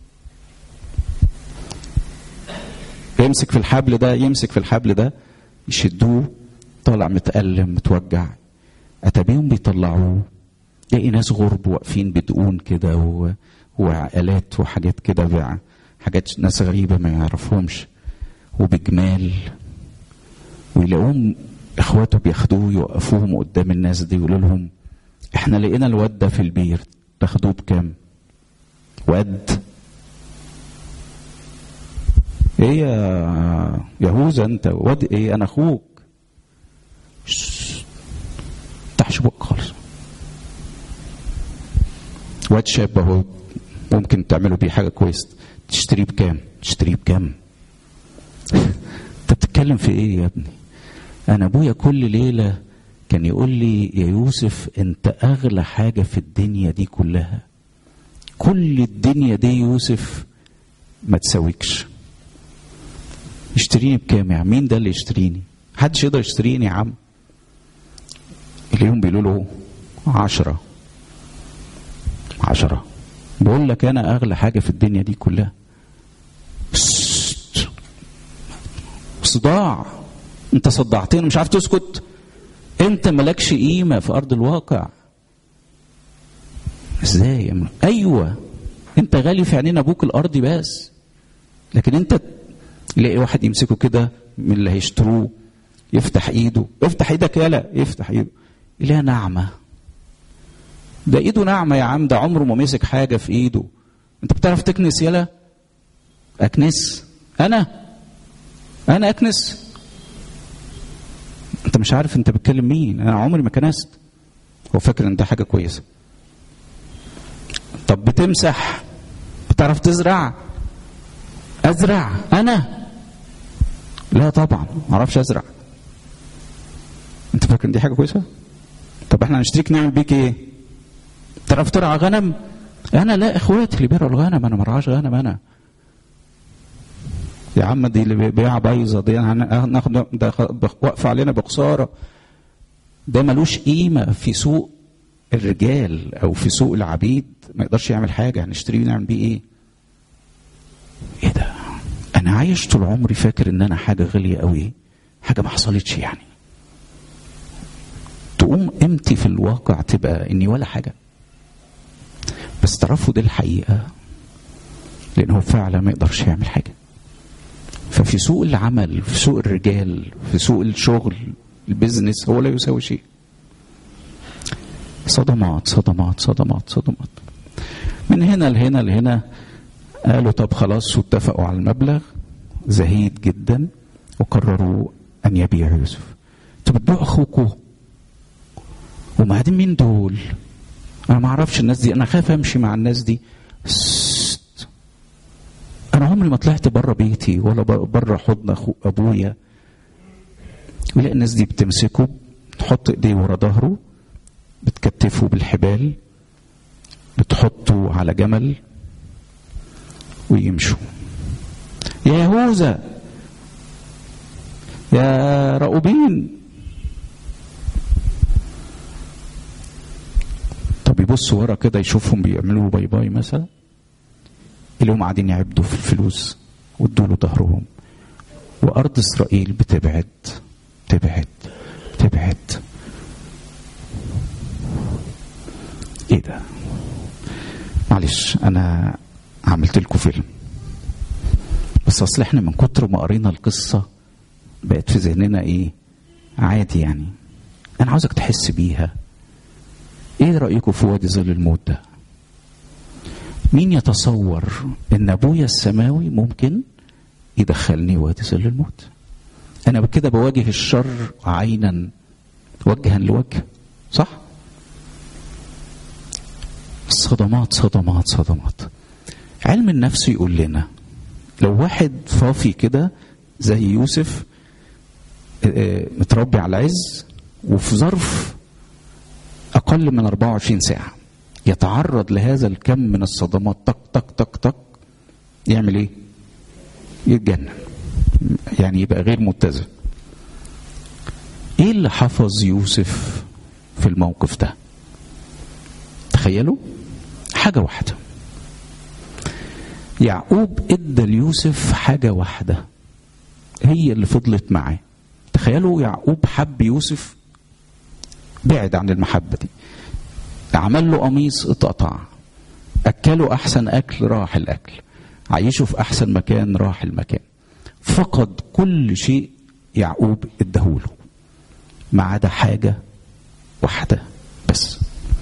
يمسك في الحبل ده يمسك في الحبل ده يشدوه طالع متألم متوجع أتابيهم بيطلعوه تلاقي ناس غرب واقفين بدقون كده و... وعقلات وحاجات كده حاجات ناس غريبة ما يعرفهمش وبجمال ويلاقوهم اخواته بياخدوه يوقفوهم قدام الناس دي يقولوا لهم احنا لقينا الواد ده في البير تاخدوه بكام واد ايه يا يهوذا انت واد ايه انا اخوك تحش بقك خالص واد شاب اهو ممكن تعملوا بيه حاجه كويسه تشتريه بكام تشتريه بكام انت بتتكلم في ايه يا ابني انا ابويا كل ليله كان يقول لي يا يوسف انت اغلى حاجه في الدنيا دي كلها كل الدنيا دي يوسف ما تساويكش يشتريني بكام يا عم مين ده اللي يشتريني محدش يقدر يشتريني يا عم اليوم بيقولوا له عشرة عشرة بقول لك انا اغلى حاجة في الدنيا دي كلها صداع انت صدعتني مش عارف تسكت انت مالكش قيمة في ارض الواقع ازاي يا ايوه انت غالي في عينين ابوك الارضي بس لكن انت يلاقي واحد يمسكه كده من اللي هيشتروه يفتح ايده افتح ايدك يالا يفتح ايده يلاقيها ناعمه ده ايده ناعمه يا عم ده عمره ما مسك حاجه في ايده انت بتعرف تكنس يالا اكنس انا انا اكنس انت مش عارف انت بتكلم مين انا عمري ما كنست هو فاكر ان ده حاجه كويسه طب بتمسح بتعرف تزرع ازرع انا لا طبعا ما اعرفش ازرع انت فاكر ان دي حاجه كويسه طب احنا هنشتريك نعمل بيك ايه تعرف ترعى غنم انا لا اخواتي اللي بيرعوا الغنم انا ما ارعاش غنم انا يا عم دي اللي بيع بايظه دي هناخد ده واقفه علينا بخساره ده ملوش قيمه في سوق الرجال او في سوق العبيد ما يقدرش يعمل حاجه هنشتريه ونعمل بيه ايه ايه ده انا عايش طول عمري فاكر ان انا حاجه غاليه قوي حاجه ما حصلتش يعني تقوم قيمتي في الواقع تبقى اني ولا حاجه بس تعرفوا دي الحقيقه لان هو فعلا ما يقدرش يعمل حاجه ففي سوق العمل في سوق الرجال في سوق الشغل البيزنس هو لا يساوي شيء صدمات صدمات صدمات صدمات من هنا لهنا لهنا قالوا طب خلاص واتفقوا على المبلغ زهيد جدا وقرروا ان يبيعوا يوسف انتوا بتبيعوا اخوكم وبعدين مين دول انا ما اعرفش الناس دي انا خايف امشي مع الناس دي سست. انا عمري ما طلعت بره بيتي ولا بره حضن اخو ابويا ويلاقي الناس دي بتمسكه تحط ايديه ورا ظهره بتكتفه بالحبال بتحطه على جمل ويمشوا يا يهوذا يا رأوبين طب يبص ورا كده يشوفهم بيعملوا باي باي مثلا اللي هم قاعدين يعبدوا في الفلوس وادوا له ظهرهم وارض اسرائيل بتبعد تبعد تبعد ايه ده معلش انا عملت لكم فيلم بس اصل احنا من كتر ما قرينا القصه بقت في ذهننا ايه عادي يعني انا عاوزك تحس بيها ايه رايكم في وادي ظل الموت ده مين يتصور ان ابويا السماوي ممكن يدخلني وادي ظل الموت انا كده بواجه الشر عينا وجها لوجه صح صدمات صدمات صدمات علم النفس يقول لنا لو واحد فافي كده زي يوسف متربي على عز وفي ظرف أقل من 24 ساعة يتعرض لهذا الكم من الصدمات طق طق طق طق يعمل ايه؟ يتجنن يعني يبقى غير متزن ايه اللي حفظ يوسف في الموقف ده تخيلوا حاجة واحدة يعقوب ادى ليوسف حاجة واحدة هي اللي فضلت معاه تخيلوا يعقوب حب يوسف بعد عن المحبة دي عمل له قميص اتقطع أكله أحسن أكل راح الأكل عيشه في أحسن مكان راح المكان فقد كل شيء يعقوب اداهوله ما عدا حاجة واحدة بس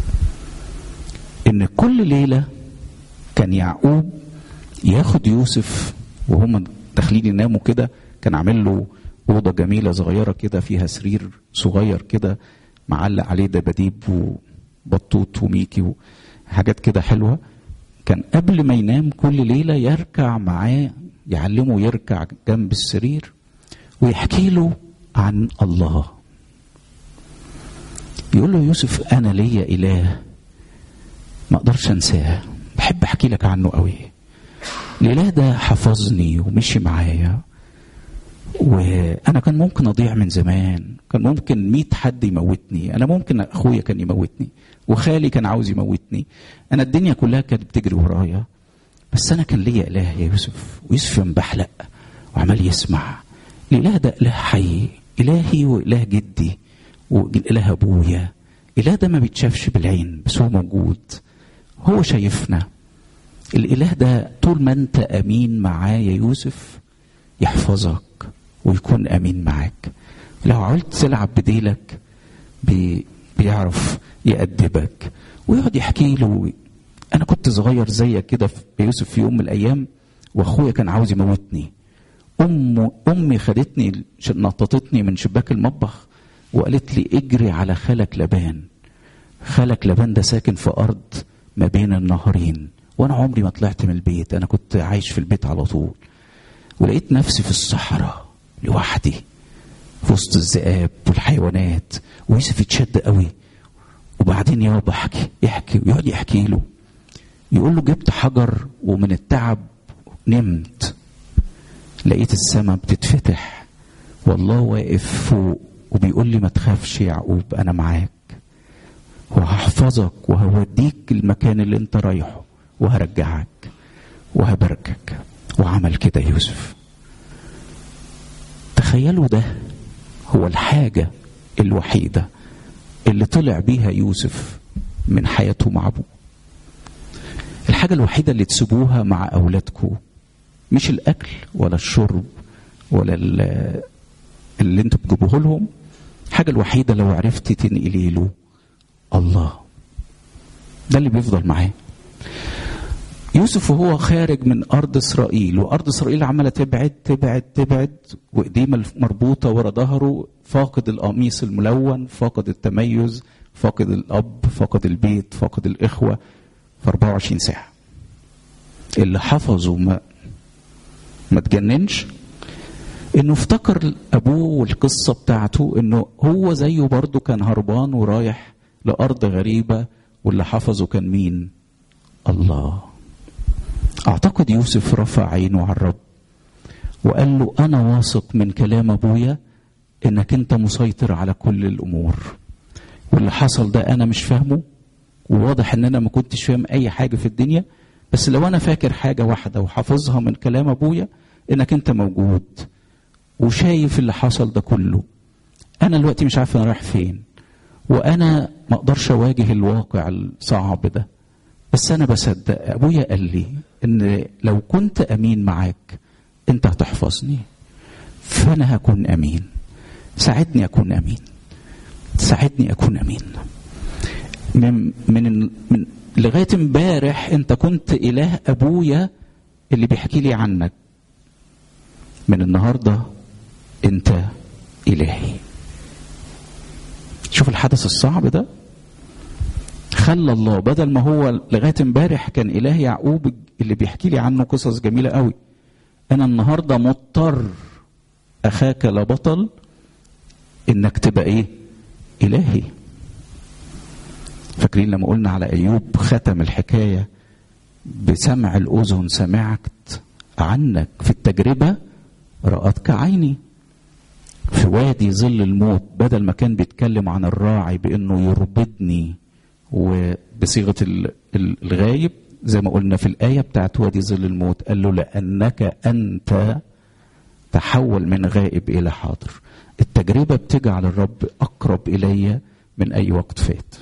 إن كل ليلة كان يعقوب ياخد يوسف وهم داخلين يناموا كده كان عامل له أوضة جميلة صغيرة كده فيها سرير صغير كده معلق عليه دباديب وبطوط وميكي وحاجات كده حلوة كان قبل ما ينام كل ليلة يركع معاه يعلمه يركع جنب السرير ويحكي له عن الله يقول له يوسف أنا ليا إله ما أقدرش أنساه بحب أحكي لك عنه قوي الإله ده حفظني ومشي معايا وانا كان ممكن اضيع من زمان كان ممكن ميت حد يموتني انا ممكن اخويا كان يموتني وخالي كان عاوز يموتني انا الدنيا كلها كانت بتجري ورايا بس انا كان ليا اله يا يوسف ويوسف مبحلق وعمال يسمع الاله ده اله حي الهي واله جدي واله ابويا اله ده ما بيتشافش بالعين بس هو موجود هو شايفنا الاله ده طول ما انت امين معاه يا يوسف يحفظك ويكون امين معاك لو عملت تلعب بديلك بي بيعرف يأدبك ويقعد يحكي له انا كنت صغير زيك كده في يوسف في يوم من الايام واخويا كان عاوز يموتني ام امي خدتني نططتني من شباك المطبخ وقالت لي اجري على خالك لبان خالك لبان ده ساكن في ارض ما بين النهرين وانا عمري ما طلعت من البيت انا كنت عايش في البيت على طول ولقيت نفسي في الصحراء لوحدي في وسط الذئاب والحيوانات ويوسف يتشد قوي وبعدين يابا احكي يحكي ويقعد يحكي له يقول له جبت حجر ومن التعب نمت لقيت السماء بتتفتح والله واقف فوق وبيقول لي ما تخافش يا يعقوب انا معاك وهحفظك وهوديك المكان اللي انت رايحه وهرجعك وهباركك وعمل كده يوسف تخيلوا ده هو الحاجة الوحيدة اللي طلع بيها يوسف من حياته مع أبوه الحاجة الوحيدة اللي تسيبوها مع أولادكم مش الأكل ولا الشرب ولا اللي انتوا بتجيبوه لهم الحاجة الوحيدة لو عرفت تنقلي له الله ده اللي بيفضل معاه يوسف وهو خارج من أرض إسرائيل وأرض إسرائيل عمالة تبعد تبعد تبعد وإيديه مربوطة ورا ظهره فاقد القميص الملون فاقد التميز فاقد الأب فاقد البيت فاقد الإخوة في 24 ساعة اللي حفظه ما ما تجننش انه افتكر ابوه والقصه بتاعته انه هو زيه برضه كان هربان ورايح لارض غريبه واللي حفظه كان مين؟ الله. اعتقد يوسف رفع عينه على الرب وقال له انا واثق من كلام ابويا انك انت مسيطر على كل الامور. واللي حصل ده انا مش فاهمه وواضح ان انا ما كنتش فاهم اي حاجه في الدنيا بس لو انا فاكر حاجه واحده وحافظها من كلام ابويا انك انت موجود وشايف اللي حصل ده كله انا دلوقتي مش عارف انا رايح فين وانا ما اقدرش اواجه الواقع الصعب ده بس انا بصدق ابويا قال لي ان لو كنت امين معاك انت هتحفظني فانا هكون امين ساعدني اكون امين ساعدني اكون امين من من, من لغايه امبارح انت كنت اله ابويا اللي بيحكي لي عنك من النهارده انت الهي شوف الحدث الصعب ده خلى الله بدل ما هو لغايه امبارح كان اله يعقوب اللي بيحكي لي عنه قصص جميله قوي انا النهارده مضطر اخاك لا بطل انك تبقى ايه الهي فاكرين لما قلنا على ايوب ختم الحكايه بسمع الاذن سمعت عنك في التجربه رأتك عيني في وادي ظل الموت بدل ما كان بيتكلم عن الراعي بانه يربدني وبصيغه الغايب زي ما قلنا في الايه بتاعت وادي ظل الموت قال له لانك انت تحول من غائب الى حاضر التجربه بتجعل الرب اقرب الي من اي وقت فات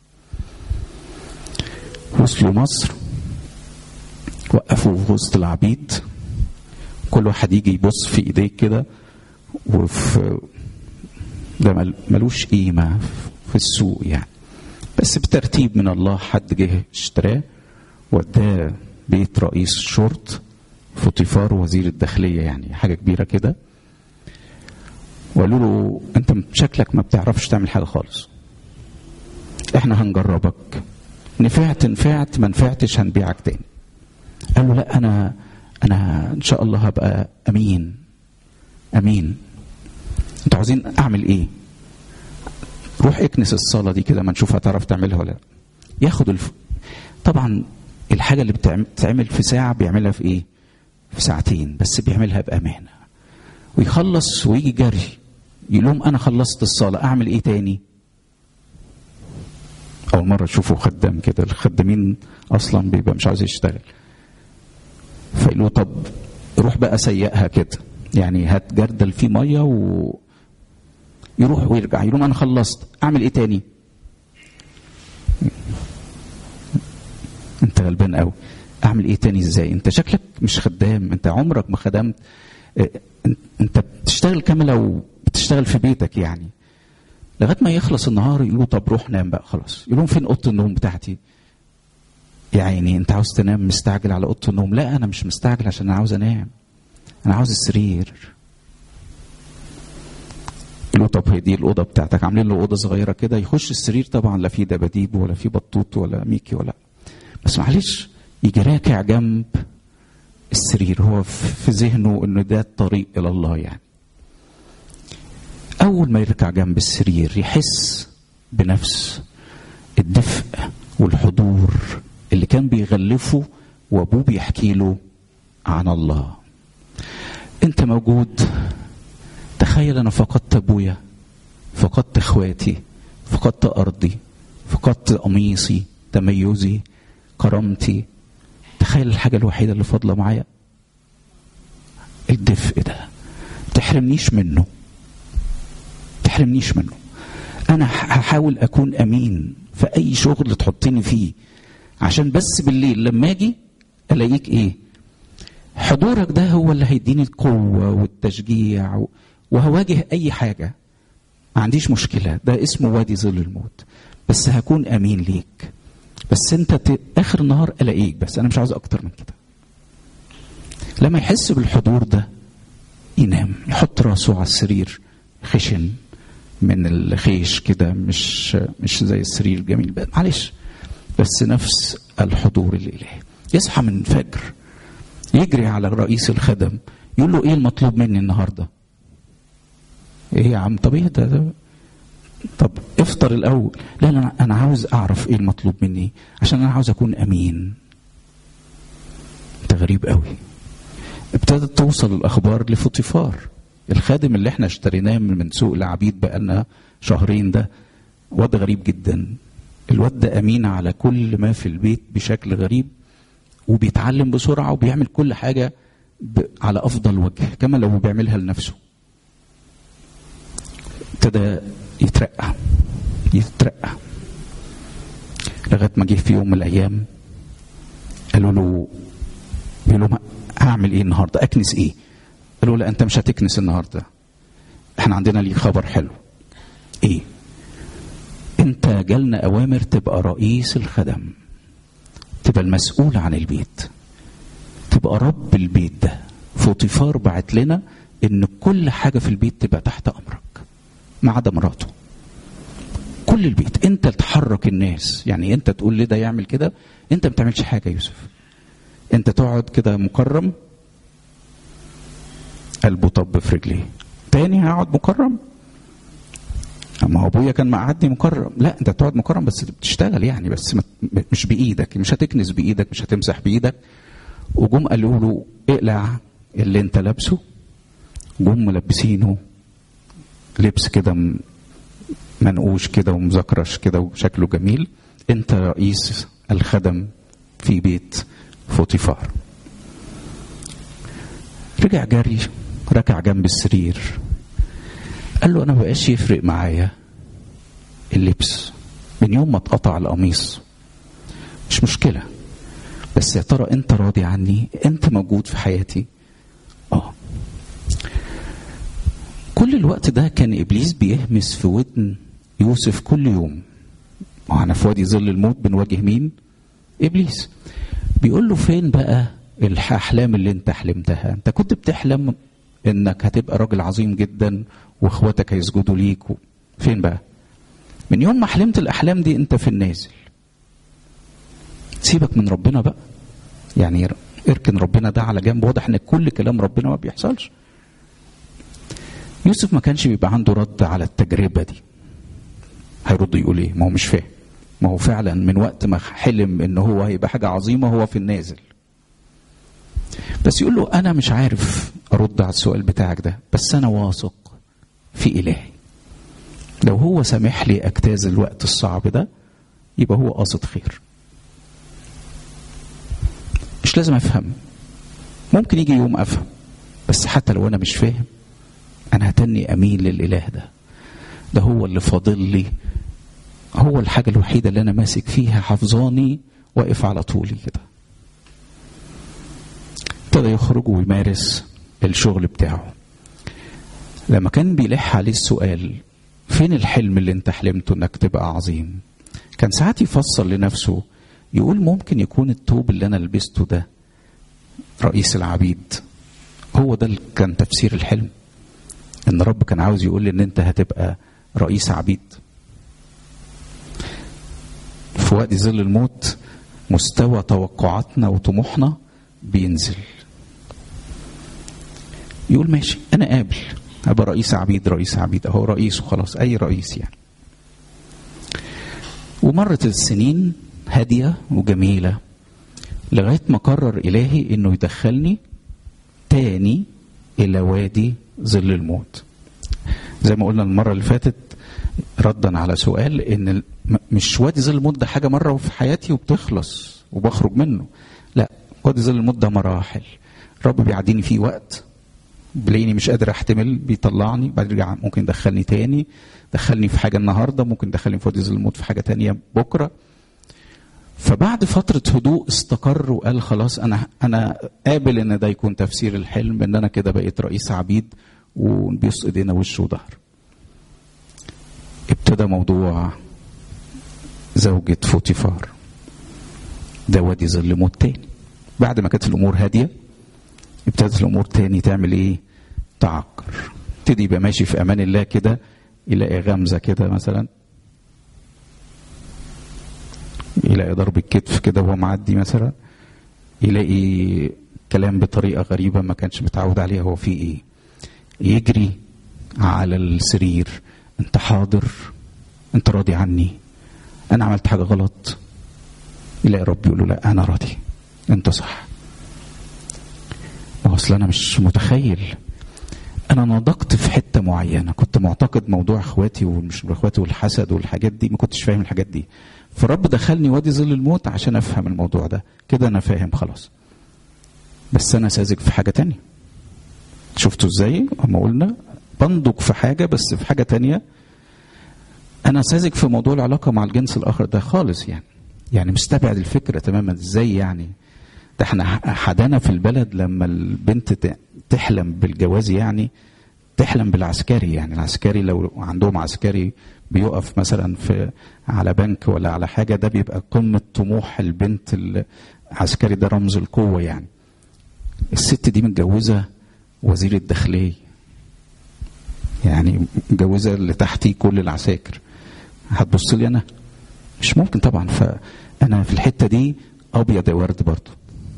وصلوا مصر وقفوا في وسط العبيد كل واحد يجي يبص في ايديه كده وفي ده ملوش قيمه في السوق يعني بس بترتيب من الله حد جه اشتراه وداه بيت رئيس شرط فطيفار وزير الداخليه يعني حاجه كبيره كده وقالوا له انت شكلك ما بتعرفش تعمل حاجه خالص احنا هنجربك نفعت نفعت ما نفعتش هنبيعك تاني قال له لا انا انا ان شاء الله هبقى امين امين انتوا عاوزين اعمل ايه روح اكنس الصلاه دي كده ما نشوف هتعرف تعملها ولا لا ياخد الف... طبعا الحاجه اللي بتتعمل في ساعه بيعملها في ايه في ساعتين بس بيعملها بامانه ويخلص ويجي جري يقول لهم انا خلصت الصلاه اعمل ايه تاني اول مره اشوفه خدام كده الخدامين اصلا بيبقى مش عاوز يشتغل فيقولوا طب روح بقى سيقها كده يعني هات جردل فيه ميه و يروح ويرجع يقول انا خلصت اعمل ايه تاني انت غلبان قوي اعمل ايه تاني ازاي انت شكلك مش خدام انت عمرك ما خدمت انت بتشتغل كامله لو بتشتغل في بيتك يعني لغايه ما يخلص النهار يقولوا طب روح نام بقى خلاص يقولوا فين اوضه النوم بتاعتي يا عيني انت عاوز تنام مستعجل على اوضه النوم لا انا مش مستعجل عشان انا عاوز انام انا عاوز السرير له طب هي دي الاوضه بتاعتك عاملين له اوضه صغيره كده يخش السرير طبعا لا في دباديب ولا في بطوط ولا ميكي ولا بس معلش يجي راكع جنب السرير هو في ذهنه انه ده الطريق الى الله يعني اول ما يركع جنب السرير يحس بنفس الدفء والحضور اللي كان بيغلفه وابوه بيحكي له عن الله انت موجود تخيل انا فقدت ابويا فقدت اخواتي فقدت ارضي فقدت قميصي تميزي كرامتي تخيل الحاجة الوحيدة اللي فاضلة معايا الدفء ده تحرمنيش منه تحرمنيش منه انا هحاول اكون امين في اي شغل تحطني فيه عشان بس بالليل لما اجي الاقيك ايه حضورك ده هو اللي هيديني القوة والتشجيع وهواجه أي حاجة ما عنديش مشكلة ده اسمه وادي ظل الموت بس هكون أمين ليك بس أنت ت... آخر النهار ألاقيك بس أنا مش عاوز أكتر من كده لما يحس بالحضور ده ينام يحط راسه على السرير خشن من الخيش كده مش مش زي السرير الجميل معلش بس نفس الحضور الإلهي يصحى من الفجر يجري على رئيس الخدم يقول له ايه المطلوب مني النهارده ايه يا عم طب ايه ده, ده طب افطر الاول لا لا انا عاوز اعرف ايه المطلوب مني عشان انا عاوز اكون امين انت غريب قوي ابتدت توصل الاخبار لفوتيفار الخادم اللي احنا اشتريناه من سوق العبيد بقالنا شهرين ده واد غريب جدا الواد ده امين على كل ما في البيت بشكل غريب وبيتعلم بسرعه وبيعمل كل حاجه ب... على افضل وجه كما لو بيعملها لنفسه ابتدى يترقى يترقى لغايه ما جه في يوم من الايام قالوا له بيقولوا له هعمل ايه النهارده اكنس ايه قالوا لا انت مش هتكنس النهارده احنا عندنا ليك خبر حلو ايه انت جالنا اوامر تبقى رئيس الخدم تبقى المسؤول عن البيت تبقى رب البيت ده فوطيفار بعت لنا ان كل حاجه في البيت تبقى تحت امرك ما عدا مراته كل البيت انت تحرك الناس يعني انت تقول لي ده يعمل كده انت ما بتعملش حاجه يا يوسف انت تقعد كده مكرم قلبه طب في رجليه تاني هقعد مكرم اما هو ابويا كان مقعدني مكرم لا انت تقعد مكرم بس بتشتغل يعني بس مش بايدك مش هتكنس بايدك مش هتمسح بايدك وجم قالوا له اقلع اللي انت لابسه جم ملبسينه لبس كده منقوش كده ومزكرش كده وشكله جميل انت رئيس الخدم في بيت فوطيفار رجع جري ركع جنب السرير قال له انا ما بقاش يفرق معايا اللبس من يوم ما اتقطع القميص مش مشكله بس يا ترى انت راضي عني انت موجود في حياتي اه كل الوقت ده كان ابليس بيهمس في ودن يوسف كل يوم وانا في وادي ظل الموت بنواجه مين ابليس بيقول له فين بقى الاحلام اللي انت حلمتها انت كنت بتحلم انك هتبقى راجل عظيم جدا واخواتك هيسجدوا ليك فين بقى من يوم ما حلمت الاحلام دي انت في النازل سيبك من ربنا بقى يعني اركن ربنا ده على جنب واضح ان كل كلام ربنا ما بيحصلش يوسف ما كانش بيبقى عنده رد على التجربه دي هيرد يقول ايه ما هو مش فاهم ما هو فعلا من وقت ما حلم ان هو هيبقى حاجه عظيمه هو في النازل بس يقول له انا مش عارف ارد على السؤال بتاعك ده بس انا واثق في الهي لو هو سامح لي اجتاز الوقت الصعب ده يبقى هو قاصد خير مش لازم افهم ممكن يجي يوم افهم بس حتى لو انا مش فاهم انا هتني امين للاله ده ده هو اللي فاضل لي هو الحاجه الوحيده اللي انا ماسك فيها حافظاني واقف على طولي كده ابتدى يخرج ويمارس الشغل بتاعه لما كان بيلح عليه السؤال فين الحلم اللي انت حلمته انك تبقى عظيم كان ساعات يفسر لنفسه يقول ممكن يكون التوب اللي انا لبسته ده رئيس العبيد هو ده اللي كان تفسير الحلم ان رب كان عاوز يقول لي ان انت هتبقى رئيس عبيد في وادي ظل الموت مستوى توقعاتنا وطموحنا بينزل يقول ماشي انا قابل ابقى رئيس عبيد رئيس عبيد اهو رئيس وخلاص اي رئيس يعني ومرت السنين هاديه وجميله لغايه ما قرر الهي انه يدخلني تاني الى وادي ظل الموت زي ما قلنا المره اللي فاتت ردا على سؤال ان ال- م- مش وادي ظل الموت ده حاجه مره في حياتي وبتخلص وبخرج منه لا وادي ظل الموت ده مراحل رب بيعديني فيه وقت بلاقيني مش قادر احتمل بيطلعني بعد يرجع ممكن يدخلني تاني دخلني في حاجه النهارده ممكن يدخلني في وادي ظل الموت في حاجه تانية بكره فبعد فترة هدوء استقر وقال خلاص أنا أنا قابل إن ده يكون تفسير الحلم إن أنا كده بقيت رئيس عبيد وبيص إيدينا وش وظهر. ابتدى موضوع زوجة فوتيفار. ده وادي ظل موت تاني. بعد ما كانت الأمور هادية ابتدت الأمور تاني تعمل إيه؟ تعكر. ابتدي يبقى ماشي في أمان الله كده يلاقي غمزة كده مثلا يلاقي ضرب الكتف كده وهو معدي مثلا يلاقي كلام بطريقه غريبه ما كانش متعود عليها هو في ايه يجري على السرير انت حاضر انت راضي عني انا عملت حاجه غلط يلاقي رب يقول له لا انا راضي انت صح ما هو اصل انا مش متخيل انا نضجت في حته معينه كنت معتقد موضوع اخواتي ومش اخواتي والحسد والحاجات دي ما كنتش فاهم الحاجات دي فرب دخلني وادي ظل الموت عشان افهم الموضوع ده كده انا فاهم خلاص بس انا ساذج في حاجه تانية شفتوا ازاي اما قلنا بنضج في حاجه بس في حاجه تانية انا ساذج في موضوع العلاقه مع الجنس الاخر ده خالص يعني يعني مستبعد الفكره تماما ازاي يعني ده احنا حدانا في البلد لما البنت ت- تحلم بالجواز يعني تحلم بالعسكري يعني العسكري لو عندهم عسكري بيقف مثلا في على بنك ولا على حاجه ده بيبقى قمه طموح البنت العسكري ده رمز القوه يعني الست دي متجوزه وزير الداخليه يعني متجوزه اللي تحتيه كل العساكر هتبص لي انا مش ممكن طبعا فانا في الحته دي ابيض يا ورد برضه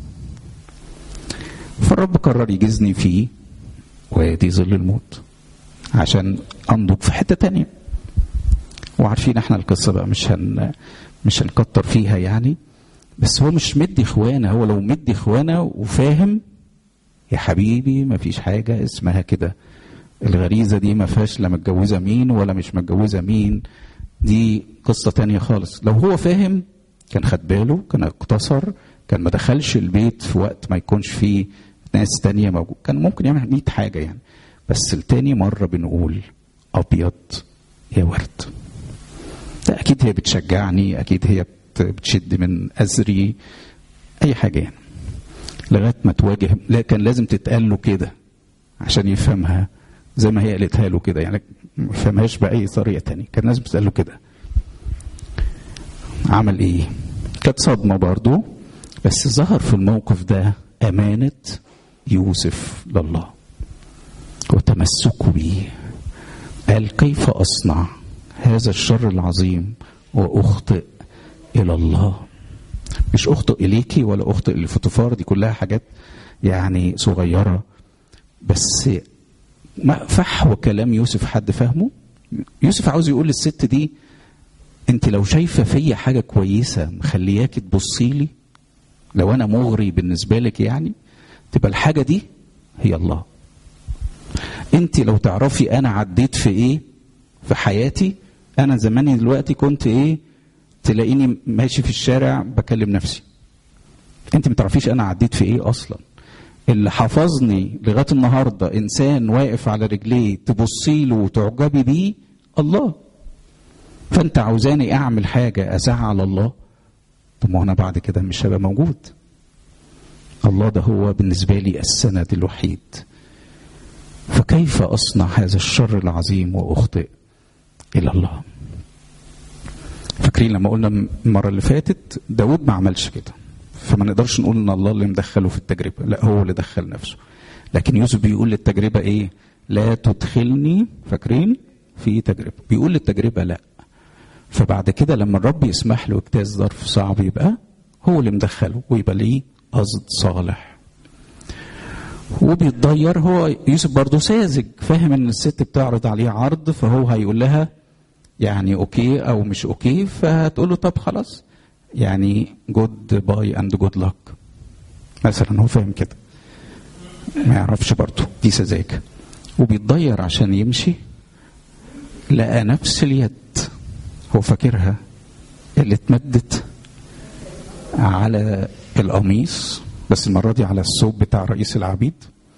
فالرب قرر يجيزني فيه وادي ظل الموت عشان انضج في حته تانية وعارفين احنا القصه بقى مش هن مش هنكتر فيها يعني بس هو مش مدي اخوانه هو لو مدي اخوانه وفاهم يا حبيبي ما فيش حاجه اسمها كده الغريزه دي ما فيهاش لا متجوزه مين ولا مش متجوزه مين دي قصه تانية خالص لو هو فاهم كان خد باله كان اقتصر كان ما دخلش البيت في وقت ما يكونش فيه ناس تانية موجود كان ممكن يعمل 100 حاجة يعني بس التاني مرة بنقول أبيض يا ورد ده أكيد هي بتشجعني أكيد هي بت- بتشد من أزري أي حاجة يعني لغاية ما تواجه لا كان لازم تتقال له كده عشان يفهمها زي ما هي قالتها له كده يعني ما فهمهاش بأي طريقة تانية كان لازم تتقال له كده عمل ايه كانت صدمة برضو بس ظهر في الموقف ده أمانة يوسف لله وتمسكه به قال كيف أصنع هذا الشر العظيم وأخطئ إلى الله مش أخطئ إليكي ولا أخطئ لفوتوفار دي كلها حاجات يعني صغيرة بس ما فحوى كلام يوسف حد فاهمه يوسف عاوز يقول للست دي انت لو شايفه فيا حاجه كويسه مخلياكي تبصي لي لو انا مغري بالنسبه لك يعني تبقى الحاجه دي هي الله انت لو تعرفي انا عديت في ايه في حياتي انا زماني دلوقتي كنت ايه تلاقيني ماشي في الشارع بكلم نفسي انت ما تعرفيش انا عديت في ايه اصلا اللي حفظني لغايه النهارده انسان واقف على رجليه تبصي له وتعجبي بيه الله فانت عاوزاني اعمل حاجه ازعل الله طب ما انا بعد كده مش هبقى موجود الله ده هو بالنسبه لي السند الوحيد فكيف اصنع هذا الشر العظيم واخطئ الى الله فاكرين لما قلنا المره اللي فاتت داود ما عملش كده فما نقدرش نقول ان الله اللي مدخله في التجربه لا هو اللي دخل نفسه لكن يوسف بيقول للتجربه ايه لا تدخلني فاكرين في تجربه بيقول للتجربه لا فبعد كده لما الرب يسمح له يجتاز ظرف صعب يبقى هو اللي مدخله ويبقى ليه قصد صالح وبيتضير هو يوسف برضه ساذج فاهم ان الست بتعرض عليه عرض فهو هيقول لها يعني اوكي او مش اوكي فهتقول له طب خلاص يعني جود باي اند جود لك مثلا هو فاهم كده ما يعرفش برضه دي سذاجه وبيتضير عشان يمشي لقى نفس اليد هو فاكرها اللي اتمدت على القميص بس المرة دي على الثوب بتاع رئيس العبيد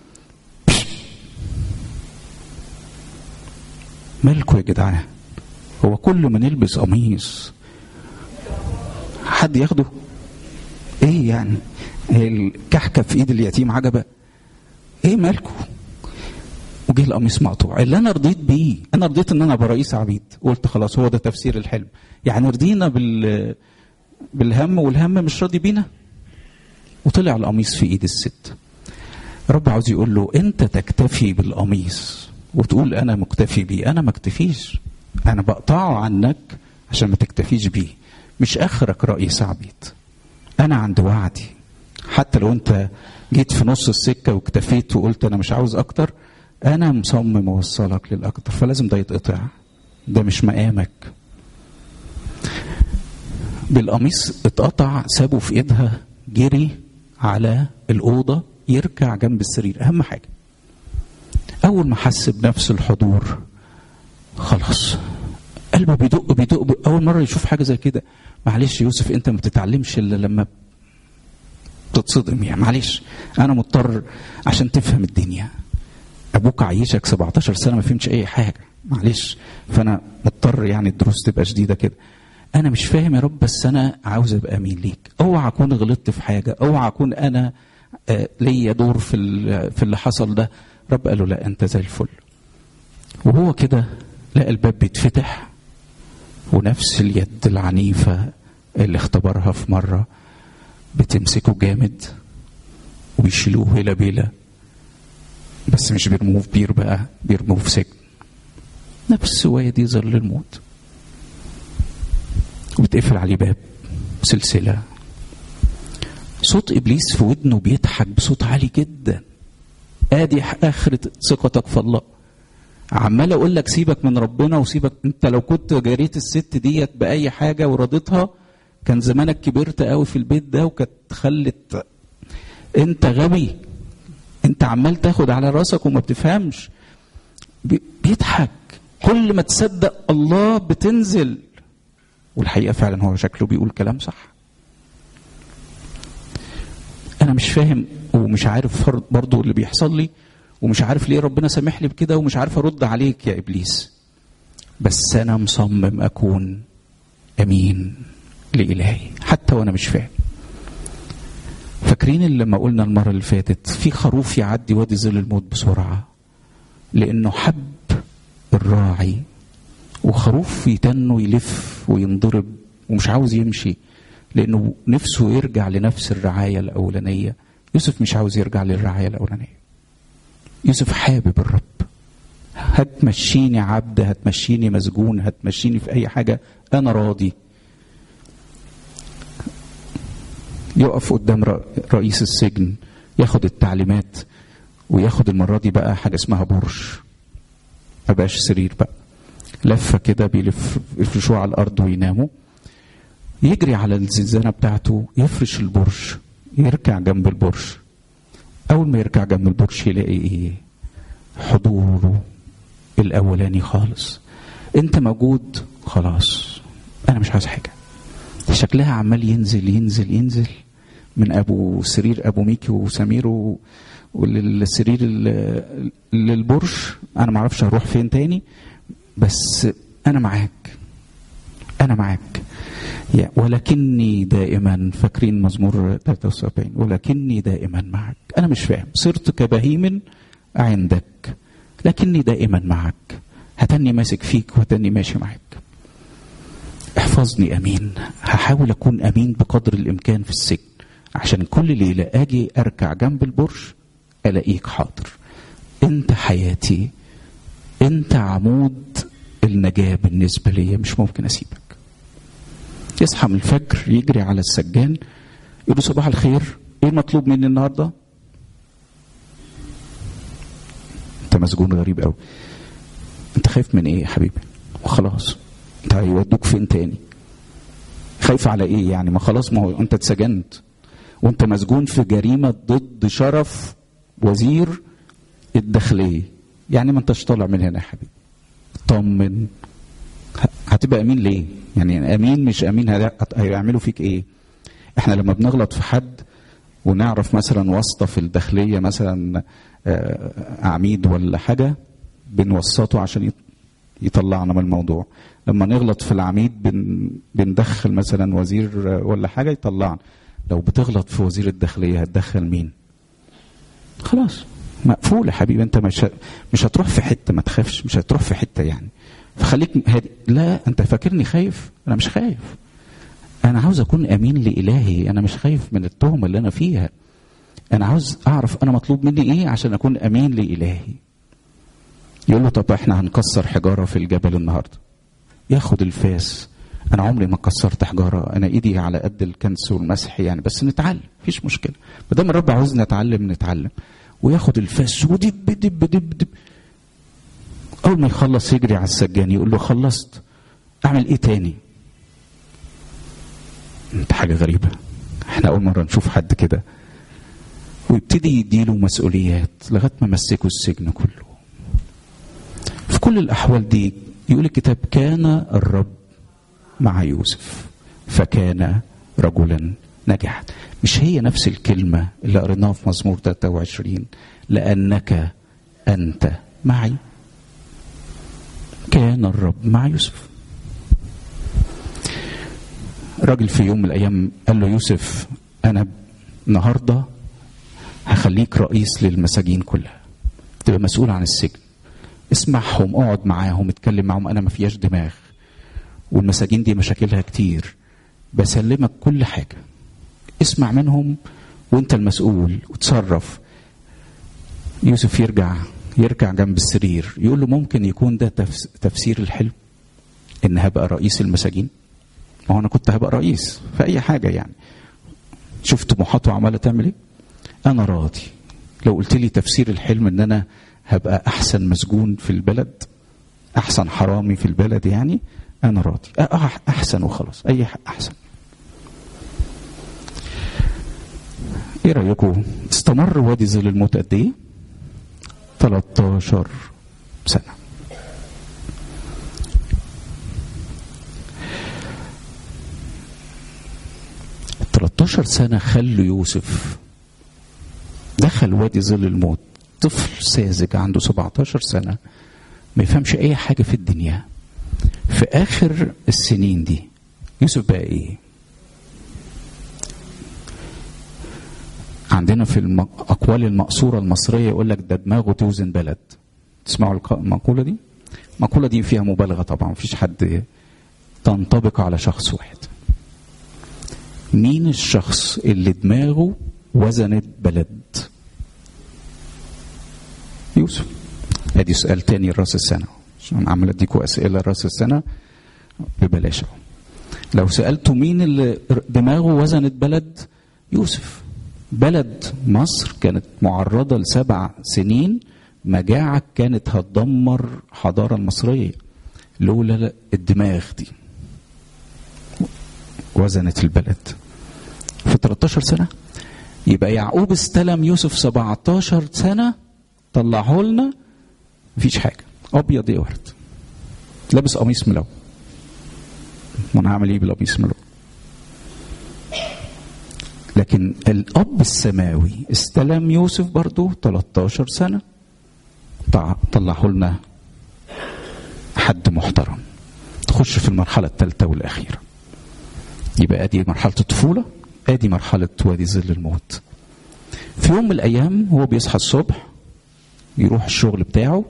مالكوا يا جدعان هو كل ما نلبس قميص حد ياخده ايه يعني الكحكة في ايد اليتيم عجبة ايه مالكوا وجه القميص مقطوع اللي انا رضيت بيه انا رضيت ان انا ابقى رئيس عبيد قلت خلاص هو ده تفسير الحلم يعني رضينا بال بالهم والهم مش راضي بينا وطلع القميص في ايد الست رب عاوز يقول له انت تكتفي بالقميص وتقول انا مكتفي بيه انا ما اكتفيش انا بقطعه عنك عشان ما تكتفيش بيه مش اخرك رئيس عبيد انا عند وعدي حتى لو انت جيت في نص السكه واكتفيت وقلت انا مش عاوز اكتر انا مصمم اوصلك للاكتر فلازم ده يتقطع ده مش مقامك بالقميص اتقطع سابه في ايدها جري على الاوضه يركع جنب السرير اهم حاجه اول ما حس بنفس الحضور خلاص قلبه بيدق بيدق اول مره يشوف حاجه زي كده معلش يوسف انت ما بتتعلمش الا لما تتصدم يعني معلش انا مضطر عشان تفهم الدنيا ابوك عايشك 17 سنه ما فهمتش اي حاجه معلش فانا مضطر يعني الدروس تبقى شديده كده انا مش فاهم يا رب بس انا عاوز ابقى امين ليك اوعى اكون غلطت في حاجه اوعى اكون انا آه ليا دور في في اللي حصل ده رب قال له لا انت زي الفل وهو كده لقى الباب بيتفتح ونفس اليد العنيفه اللي اختبرها في مره بتمسكه جامد ويشيلوه هلا بيلا بس مش بيرموه في بير بقى بيرموه في سجن نفس وادي ظل الموت وبتقفل عليه باب سلسلة صوت إبليس في ودنه بيضحك بصوت عالي جدا آدي آخرة ثقتك في الله عمال أقول لك سيبك من ربنا وسيبك أنت لو كنت جريت الست ديت بأي حاجة ورضيتها كان زمانك كبرت قوي في البيت ده وكانت خلت أنت غبي أنت عمال تاخد على راسك وما بتفهمش بيضحك كل ما تصدق الله بتنزل والحقيقة فعلا هو شكله بيقول كلام صح أنا مش فاهم ومش عارف برضو اللي بيحصل لي ومش عارف ليه ربنا سامح لي بكده ومش عارف أرد عليك يا إبليس بس أنا مصمم أكون أمين لإلهي حتى وأنا مش فاهم فاكرين اللي لما قلنا المرة اللي فاتت في خروف يعدي وادي ظل الموت بسرعة لأنه حب الراعي وخروف يتنه يلف وينضرب ومش عاوز يمشي لانه نفسه يرجع لنفس الرعايه الاولانيه يوسف مش عاوز يرجع للرعايه الاولانيه يوسف حابب الرب هتمشيني عبد هتمشيني مسجون هتمشيني في اي حاجه انا راضي يقف قدام رئيس السجن ياخد التعليمات وياخد المره دي بقى حاجه اسمها برج ما بقاش سرير بقى لفه كده بيلف يفرشوه على الارض ويناموا يجري على الزنزانه بتاعته يفرش البرج يركع جنب البرج اول ما يركع جنب البرج يلاقي ايه حضوره الاولاني خالص انت موجود خلاص انا مش عايز حاجه شكلها عمال ينزل ينزل ينزل من ابو سرير ابو ميكي وسمير و... وللسرير للبرج انا معرفش هروح فين تاني بس انا معاك انا معاك يا ولكني دائما فاكرين مزمور 73 ولكني دائما معك انا مش فاهم صرت كبهيم عندك لكني دائما معك هتني ماسك فيك وهتني ماشي معاك احفظني امين هحاول اكون امين بقدر الامكان في السجن عشان كل ليله اجي اركع جنب البرج الاقيك حاضر انت حياتي انت عمود النجاه بالنسبه لي مش ممكن اسيبك يصحى من الفجر يجري على السجان يقول له صباح الخير ايه المطلوب مني النهارده انت مسجون غريب قوي انت خايف من ايه يا حبيبي وخلاص انت هيودوك فين تاني خايف على ايه يعني ما خلاص ما هو انت اتسجنت وانت مسجون في جريمه ضد شرف وزير الداخليه يعني ما انتش طالع من هنا يا حبيبي طمن هتبقى امين ليه يعني امين مش امين هيعملوا فيك ايه احنا لما بنغلط في حد ونعرف مثلا واسطه في الداخليه مثلا عميد ولا حاجه بنوسطه عشان يطلعنا من الموضوع لما نغلط في العميد بن بندخل مثلا وزير ولا حاجه يطلعنا لو بتغلط في وزير الداخليه هتدخل مين خلاص مقفول يا حبيبي انت مش مش هتروح في حته ما تخافش مش هتروح في حته يعني فخليك هادي لا انت فاكرني خايف انا مش خايف انا عاوز اكون امين لالهي انا مش خايف من التهمه اللي انا فيها انا عاوز اعرف انا مطلوب مني ايه عشان اكون امين لالهي يقول له طب احنا هنكسر حجاره في الجبل النهارده ياخد الفاس انا عمري ما كسرت حجاره انا ايدي على قد الكنس والمسح يعني بس نتعلم مفيش مشكله ما دام الرب عاوزنا نتعلم نتعلم وياخد الفاس ودب دب دب دب اول ما يخلص يجري على السجان يقول له خلصت اعمل ايه تاني انت حاجه غريبه احنا اول مره نشوف حد كده ويبتدي يديله مسؤوليات لغايه ما مسكوا السجن كله في كل الاحوال دي يقول الكتاب كان الرب مع يوسف فكان رجلا ناجحا مش هي نفس الكلمه اللي قريناها في مزمور 23 لانك انت معي كان الرب مع يوسف راجل في يوم من الايام قال له يوسف انا النهارده هخليك رئيس للمساجين كلها تبقى مسؤول عن السجن اسمعهم اقعد معاهم اتكلم معاهم انا ما فيهاش دماغ والمساجين دي مشاكلها كتير بسلمك كل حاجه اسمع منهم وانت المسؤول وتصرف يوسف يرجع يرجع جنب السرير يقول له ممكن يكون ده تفسير الحلم ان هبقى رئيس المساجين ما هو انا كنت هبقى رئيس في اي حاجه يعني شفت طموحاته عماله تعمل ايه انا راضي لو قلت لي تفسير الحلم ان انا هبقى احسن مسجون في البلد احسن حرامي في البلد يعني انا راضي احسن وخلاص اي احسن ايه رايكم استمر وادي ظل الموت قد ايه 13 سنه ال 13 سنه خلوا يوسف دخل وادي ظل الموت طفل ساذج عنده 17 سنه ما يفهمش اي حاجه في الدنيا في اخر السنين دي يوسف بقى ايه عندنا في الاقوال المقصوره المصريه يقول لك ده دماغه توزن بلد تسمعوا المقوله دي المقوله دي فيها مبالغه طبعا مفيش حد تنطبق على شخص واحد مين الشخص اللي دماغه وزنت بلد يوسف ادي سؤال تاني راس السنه عشان عمال اديكوا اسئله راس السنه ببلاش اهو لو سالته مين اللي دماغه وزنت بلد يوسف بلد مصر كانت معرضه لسبع سنين مجاعه كانت هتدمر الحضاره المصريه لولا الدماغ دي وزنت البلد في 13 سنه يبقى يعقوب استلم يوسف 17 سنه طلعه لنا مفيش حاجه ابيض يا ورد لابس قميص ملون ما انا هعمل ايه بالقميص ملون لكن الاب السماوي استلم يوسف برضه 13 سنه طلعه لنا حد محترم تخش في المرحله الثالثه والاخيره يبقى ادي مرحله الطفوله ادي مرحله وادي ظل الموت في يوم من الايام هو بيصحى الصبح يروح الشغل بتاعه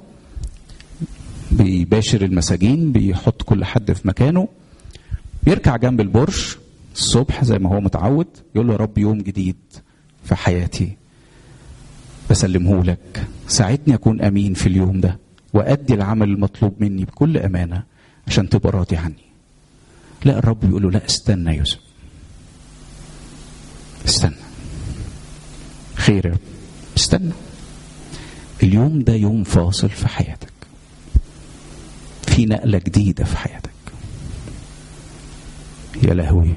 بيباشر المساجين بيحط كل حد في مكانه بيركع جنب البرج الصبح زي ما هو متعود يقول له يا رب يوم جديد في حياتي بسلمه لك ساعدني اكون امين في اليوم ده وادي العمل المطلوب مني بكل امانه عشان تبقى راضي عني لا الرب بيقول له لا استنى يا يوسف استنى خير يا رب استنى اليوم ده يوم فاصل في حياتك في نقله جديده في حياتك يا لهوي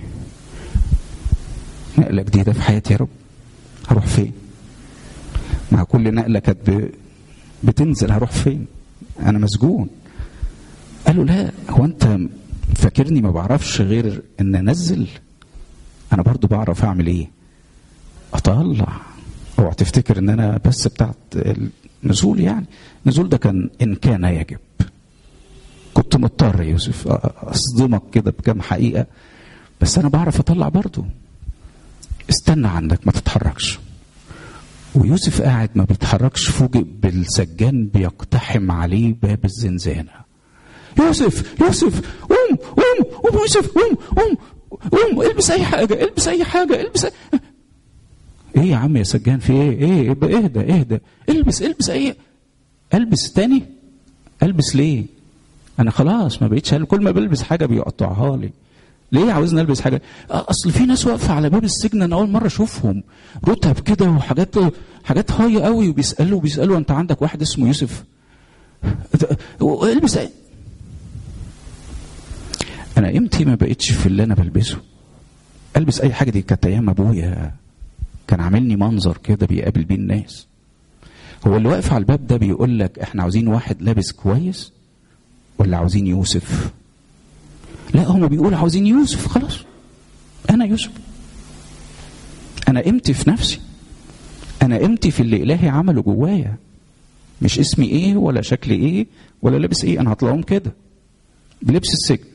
نقله جديده في حياتي يا رب هروح فين مع كل نقله كانت بتنزل هروح فين انا مسجون قال له لا هو انت فاكرني ما بعرفش غير ان انزل انا برضو بعرف اعمل ايه اطلع اوعى تفتكر ان انا بس بتاعت النزول يعني النزول ده كان ان كان يجب كنت مضطر يا يوسف اصدمك كده بكام حقيقه بس انا بعرف اطلع برضو استنى عندك ما تتحركش ويوسف قاعد ما بيتحركش فوجئ بالسجان بيقتحم عليه باب الزنزانه يوسف يوسف قوم قوم قوم يوسف قوم قوم قوم البس اي حاجه البس اي حاجه البس أي... ايه يا عم يا سجان في ايه ايه اهدى اهدى البس البس اي البس تاني البس ليه انا خلاص ما بقيتش كل ما بلبس حاجه بيقطعها لي ليه عاوزني البس حاجه اصل في ناس واقفه على باب السجن انا اول مره اشوفهم رتب كده وحاجات حاجات هاي قوي وبيسالوا بيسالوا انت عندك واحد اسمه يوسف البس ايه انا قيمتي ما بقتش في اللي انا بلبسه البس اي حاجه دي كانت ايام ابويا كان عاملني منظر كده بيقابل بيه الناس هو اللي واقف على الباب ده بيقول لك احنا عاوزين واحد لابس كويس ولا عاوزين يوسف لا هم بيقولوا عاوزين يوسف خلاص انا يوسف انا قيمتي في نفسي انا قيمتي في اللي الهي عمله جوايا مش اسمي ايه ولا شكلي ايه ولا لابس ايه انا هطلعهم كده بلبس السجن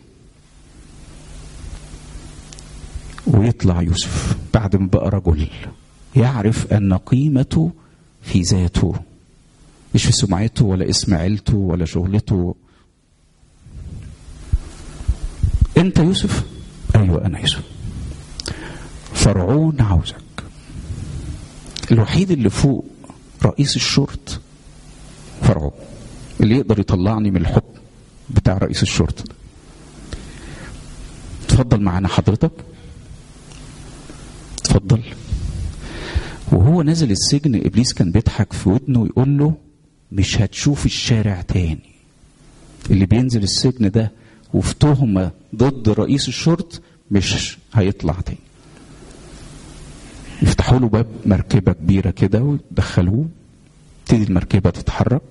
ويطلع يوسف بعد ما بقى رجل يعرف ان قيمته في ذاته مش في سمعته ولا اسم عيلته ولا شغلته انت يوسف ايوه انا يوسف فرعون عاوزك الوحيد اللي فوق رئيس الشرط فرعون اللي يقدر يطلعني من الحكم بتاع رئيس الشرطه ده اتفضل معانا حضرتك اتفضل وهو نازل السجن ابليس كان بيضحك في ودنه ويقول له مش هتشوف الشارع تاني اللي بينزل السجن ده وفي تهمة ضد رئيس الشرط مش هيطلع تاني يفتحوا له باب مركبة كبيرة كده ويدخلوه تبتدي المركبة تتحرك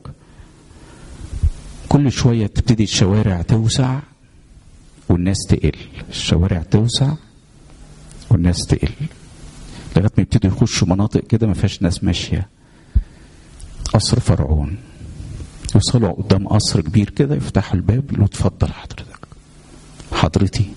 كل شوية تبتدي الشوارع توسع والناس تقل الشوارع توسع والناس تقل لغايه ما يبتدوا يخشوا مناطق كده ما فيهاش ناس ماشيه قصر فرعون يوصلوا قدام قصر كبير كده يفتحوا الباب يقولوا اتفضل حضرتك حضرتي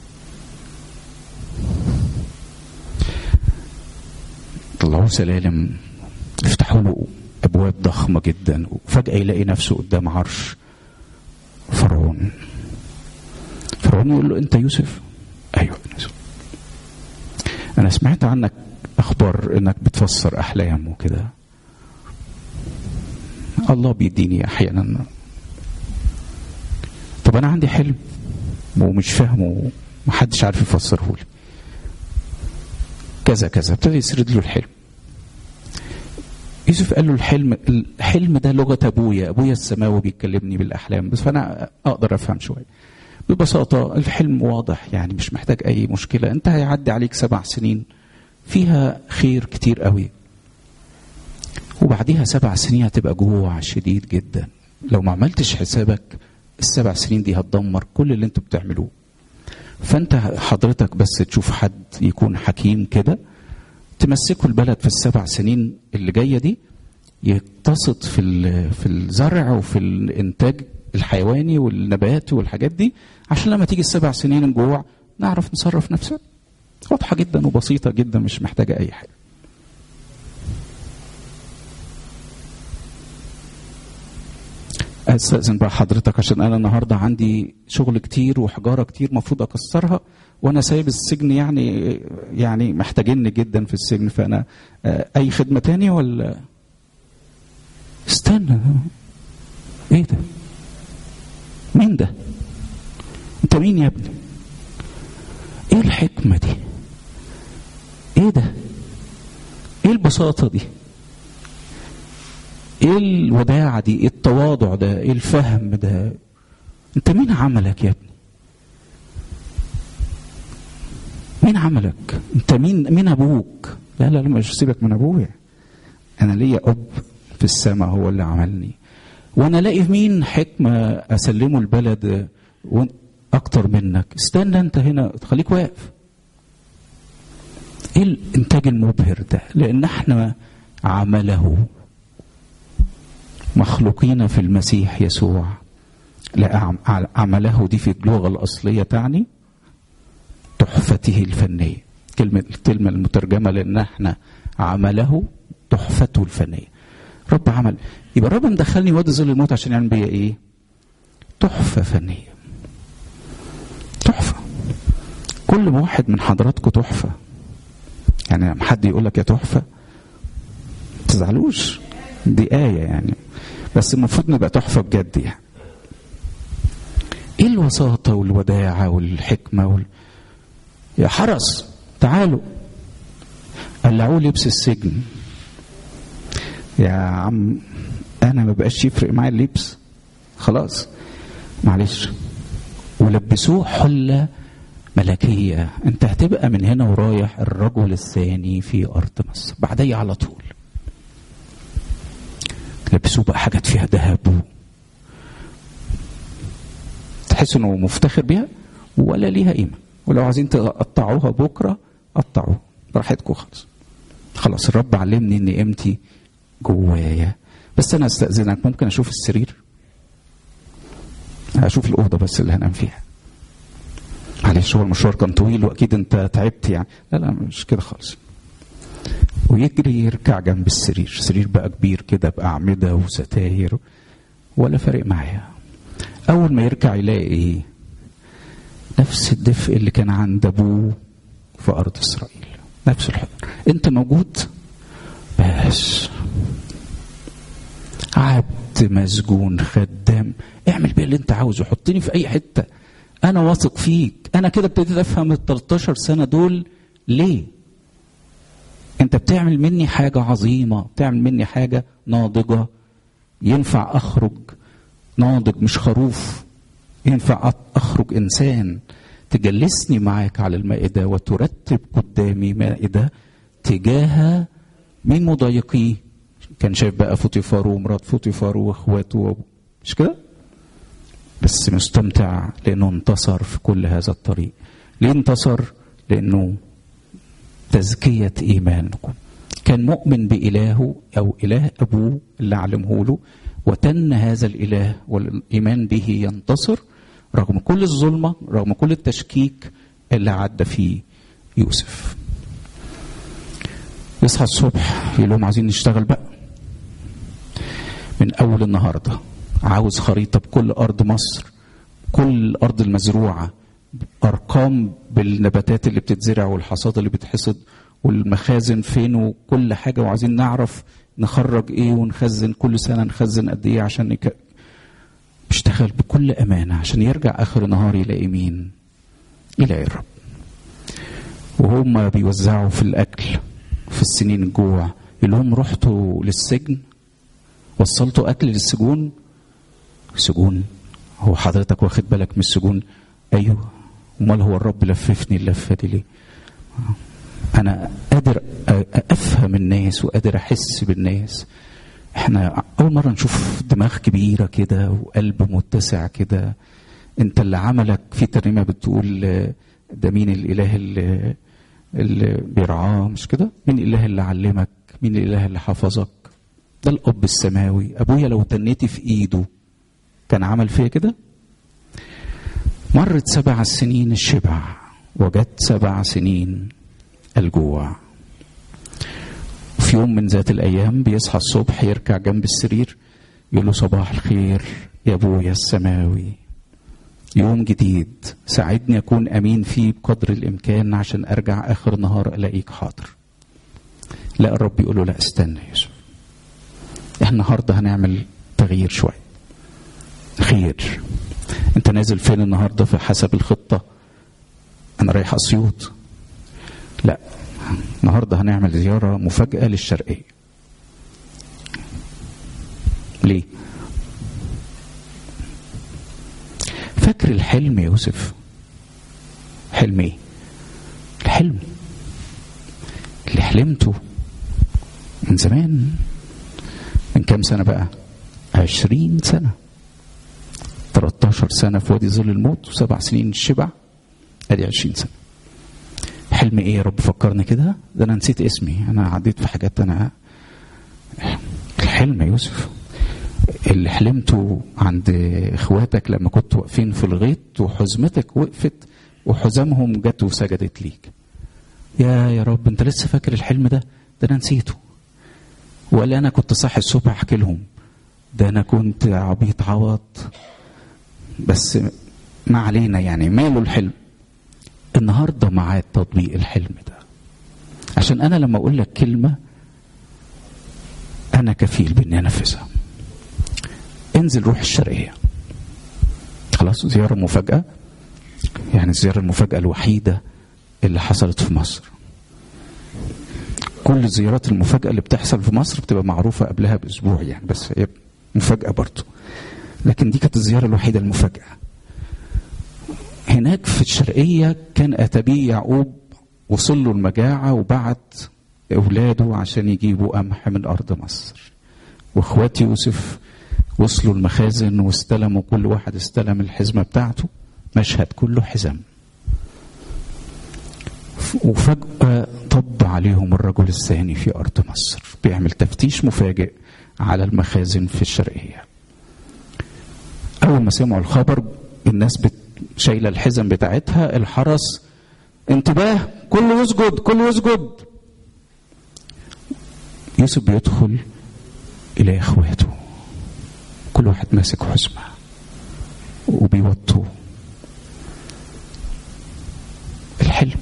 طلعوه سلالم يفتحوا له ابواب ضخمه جدا وفجاه يلاقي نفسه قدام عرش فرعون فرعون يقول له انت يوسف ايوه انا يوسف انا سمعت عنك اخبار انك بتفسر احلام وكده الله بيديني احيانا طب انا عندي حلم ومش فاهمه ومحدش عارف يفسره لي كذا كذا ابتدى يسرد له الحلم يوسف قال له الحلم الحلم ده لغه ابويا ابويا السماوي بيكلمني بالاحلام بس فانا اقدر افهم شويه ببساطه الحلم واضح يعني مش محتاج اي مشكله انت هيعدي عليك سبع سنين فيها خير كتير قوي وبعديها سبع سنين هتبقى جوع شديد جدا لو ما عملتش حسابك السبع سنين دي هتدمر كل اللي انتوا بتعملوه فانت حضرتك بس تشوف حد يكون حكيم كده تمسكوا البلد في السبع سنين اللي جايه دي يقتصد في في الزرع وفي الانتاج الحيواني والنباتي والحاجات دي عشان لما تيجي السبع سنين الجوع نعرف نصرف نفسنا واضحه جدا وبسيطه جدا مش محتاجه اي حاجه استاذن بقى حضرتك عشان انا النهارده عندي شغل كتير وحجاره كتير المفروض اكسرها وانا سايب السجن يعني يعني محتاجيني جدا في السجن فانا اي خدمه تاني ولا استنى ايه ده مين ده انت مين يا ابني ايه الحكمه دي ايه ده ايه البساطه دي ايه الوداعة دي ايه التواضع ده ايه الفهم ده انت مين عملك يا ابني مين عملك انت مين مين ابوك لا لا لا مش سيبك من ابويا انا ليا اب في السماء هو اللي عملني وانا الاقي مين حكمة اسلمه البلد و... اكتر منك استنى انت هنا خليك واقف ايه الانتاج المبهر ده لان احنا عمله مخلوقين في المسيح يسوع لا عمله دي في اللغه الاصليه تعني تحفته الفنيه كلمه الكلمه المترجمه لان احنا عمله تحفته الفنيه رب عمل يبقى الرب مدخلني وادي ظل الموت عشان يعمل بيا ايه تحفه فنيه تحفه كل واحد من حضراتكم تحفه يعني لما حد يقول لك يا تحفه ما تزعلوش دي آية يعني بس المفروض نبقى تحفة بجد يعني ايه الوساطة والوداعة والحكمة وال... يا حرس تعالوا قلعوا لبس السجن يا عم انا ما بقاش يفرق معايا اللبس خلاص معلش ولبسوه حلة ملكية انت هتبقى من هنا ورايح الرجل الثاني في ارض مصر بعدي على طول لبسوه بقى حاجات فيها ذهب تحس انه مفتخر بيها ولا ليها قيمه ولو عايزين تقطعوها بكره قطعوها براحتكم خالص خلاص الرب علمني ان قيمتي جوايا بس انا استاذنك ممكن اشوف السرير اشوف الاوضه بس اللي هنام فيها معلش هو المشوار كان طويل واكيد انت تعبت يعني لا لا مش كده خالص ويجري يركع جنب السرير سرير بقى كبير كده بأعمدة وستاير ولا فارق معايا أول ما يركع يلاقي إيه نفس الدفء اللي كان عند أبوه في أرض إسرائيل نفس الحضور أنت موجود بس عبد مسجون خدام اعمل بيه اللي انت عاوزه حطني في اي حته انا واثق فيك انا كده ابتديت افهم ال 13 سنه دول ليه انت بتعمل مني حاجة عظيمة بتعمل مني حاجة ناضجة ينفع اخرج ناضج مش خروف ينفع اخرج انسان تجلسني معاك على المائدة وترتب قدامي مائدة تجاه مين مضايقيه كان شايف بقى فوتيفار ومرات فوتيفار واخواته مش كده بس مستمتع لانه انتصر في كل هذا الطريق ليه انتصر لانه تزكية إيمانكم كان مؤمن بإلهه أو إله أبوه اللي علمه له وتن هذا الإله والإيمان به ينتصر رغم كل الظلمة رغم كل التشكيك اللي عدى فيه يوسف يصحى الصبح يقول لهم عايزين نشتغل بقى من أول النهاردة عاوز خريطة بكل أرض مصر كل الأرض المزروعة ارقام بالنباتات اللي بتتزرع والحصاد اللي بتحصد والمخازن فين وكل حاجه وعايزين نعرف نخرج ايه ونخزن كل سنه نخزن قد ايه عشان نك... بيشتغل بكل امانه عشان يرجع اخر النهار يلاقي مين؟ يلاقي الرب. وهم بيوزعوا في الاكل في السنين الجوع يقول لهم رحتوا للسجن وصلتوا اكل للسجون سجون هو حضرتك واخد بالك من السجون ايوه امال هو الرب لففني اللفه دي ليه انا قادر افهم الناس وقادر احس بالناس احنا اول مره نشوف دماغ كبيره كده وقلب متسع كده انت اللي عملك في ترنيمه بتقول ده مين الاله اللي, اللي بيرعاه مش كده مين الاله اللي علمك مين الاله اللي حفظك ده الاب السماوي ابويا لو تنيتي في ايده كان عمل فيا كده مرت سبع سنين الشبع وجت سبع سنين الجوع في يوم من ذات الايام بيصحى الصبح يركع جنب السرير يقول له صباح الخير يا ابويا السماوي يوم جديد ساعدني اكون امين فيه بقدر الامكان عشان ارجع اخر نهار الاقيك حاضر لا الرب يقول له لا استنى يا يوسف احنا النهارده هنعمل تغيير شويه خير انت نازل فين النهارده في حسب الخطه انا رايح اسيوط لا النهارده هنعمل زياره مفاجاه للشرقيه ليه فاكر الحلم يا يوسف حلم ايه الحلم اللي حلمته من زمان من كام سنه بقى عشرين سنه 13 سنة في وادي ظل الموت وسبع سنين الشبع ادي 20 سنة حلم ايه يا رب فكرني كده ده انا نسيت اسمي انا عديت في حاجات انا الحلم يا يوسف اللي حلمته عند اخواتك لما كنتوا واقفين في الغيط وحزمتك وقفت وحزامهم جت وسجدت ليك يا يا رب انت لسه فاكر الحلم ده ده انا نسيته ولا انا كنت صاحي الصبح احكي لهم ده انا كنت عبيط عوض بس ما علينا يعني ماله الحلم النهارده معاد تطبيق الحلم ده عشان انا لما اقول لك كلمه انا كفيل باني انفذها انزل روح الشرقيه خلاص زياره مفاجاه يعني الزياره المفاجاه الوحيده اللي حصلت في مصر كل الزيارات المفاجاه اللي بتحصل في مصر بتبقى معروفه قبلها باسبوع يعني بس هي مفاجاه برضه لكن دي كانت الزياره الوحيده المفاجاه هناك في الشرقيه كان اتبيه يعقوب وصل له المجاعه وبعت اولاده عشان يجيبوا قمح من ارض مصر واخوات يوسف وصلوا المخازن واستلموا كل واحد استلم الحزمه بتاعته مشهد كله حزام وفجأة طب عليهم الرجل الثاني في أرض مصر بيعمل تفتيش مفاجئ على المخازن في الشرقية أول ما سمعوا الخبر الناس بت... شايلة الحزم بتاعتها الحرس انتباه كله يسجد كله يسجد يوسف بيدخل إلى إخواته كل واحد ماسك حزمة وبيوطوا الحلم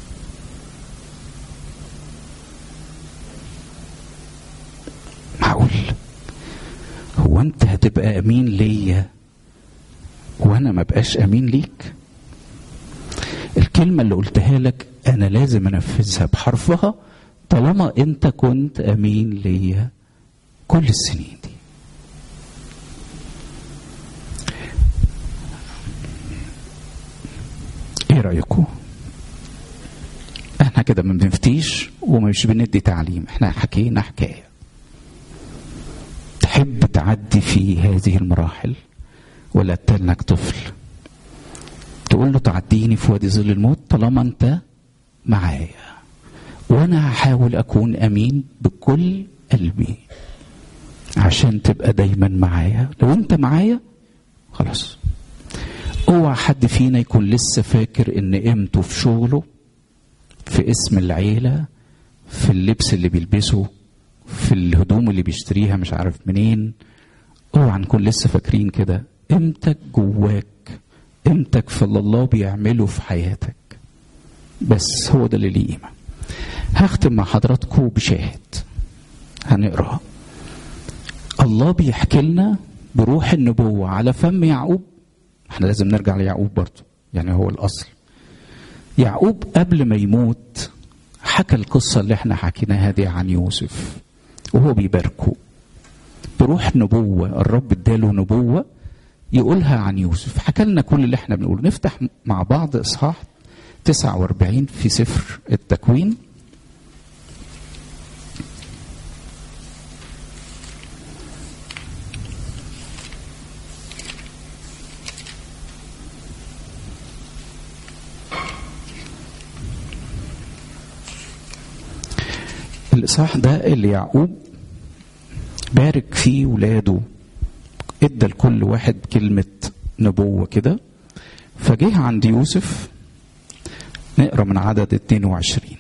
معقول هو انت هتبقى امين ليا وانا ما بقاش امين ليك الكلمة اللي قلتها لك انا لازم انفذها بحرفها طالما انت كنت امين ليا كل السنين دي ايه رايكم احنا كده ما بنفتيش ومش بندي تعليم احنا حكينا حكايه تحب تعدي في هذه المراحل ولا تنك طفل تقول له تعديني في وادي ظل الموت طالما انت معايا وانا هحاول اكون امين بكل قلبي عشان تبقى دايما معايا لو انت معايا خلاص اوعى حد فينا يكون لسه فاكر ان قيمته في شغله في اسم العيلة في اللبس اللي بيلبسه في الهدوم اللي بيشتريها مش عارف منين اوعى نكون لسه فاكرين كده قيمتك جواك قيمتك في اللي الله بيعمله في حياتك بس هو ده اللي ليه قيمه هختم مع حضراتكم بشاهد هنقرا الله بيحكي لنا بروح النبوة على فم يعقوب احنا لازم نرجع ليعقوب برضه يعني هو الأصل يعقوب قبل ما يموت حكى القصة اللي احنا حكيناها دي عن يوسف وهو بيباركه بروح نبوة الرب اداله نبوة يقولها عن يوسف حكى لنا كل اللي احنا بنقوله نفتح مع بعض إصحاح 49 في سفر التكوين الإصحاح ده اللي يعقوب بارك فيه ولاده ادى لكل واحد كلمة نبوة كده فجه عند يوسف نقرا من عدد 22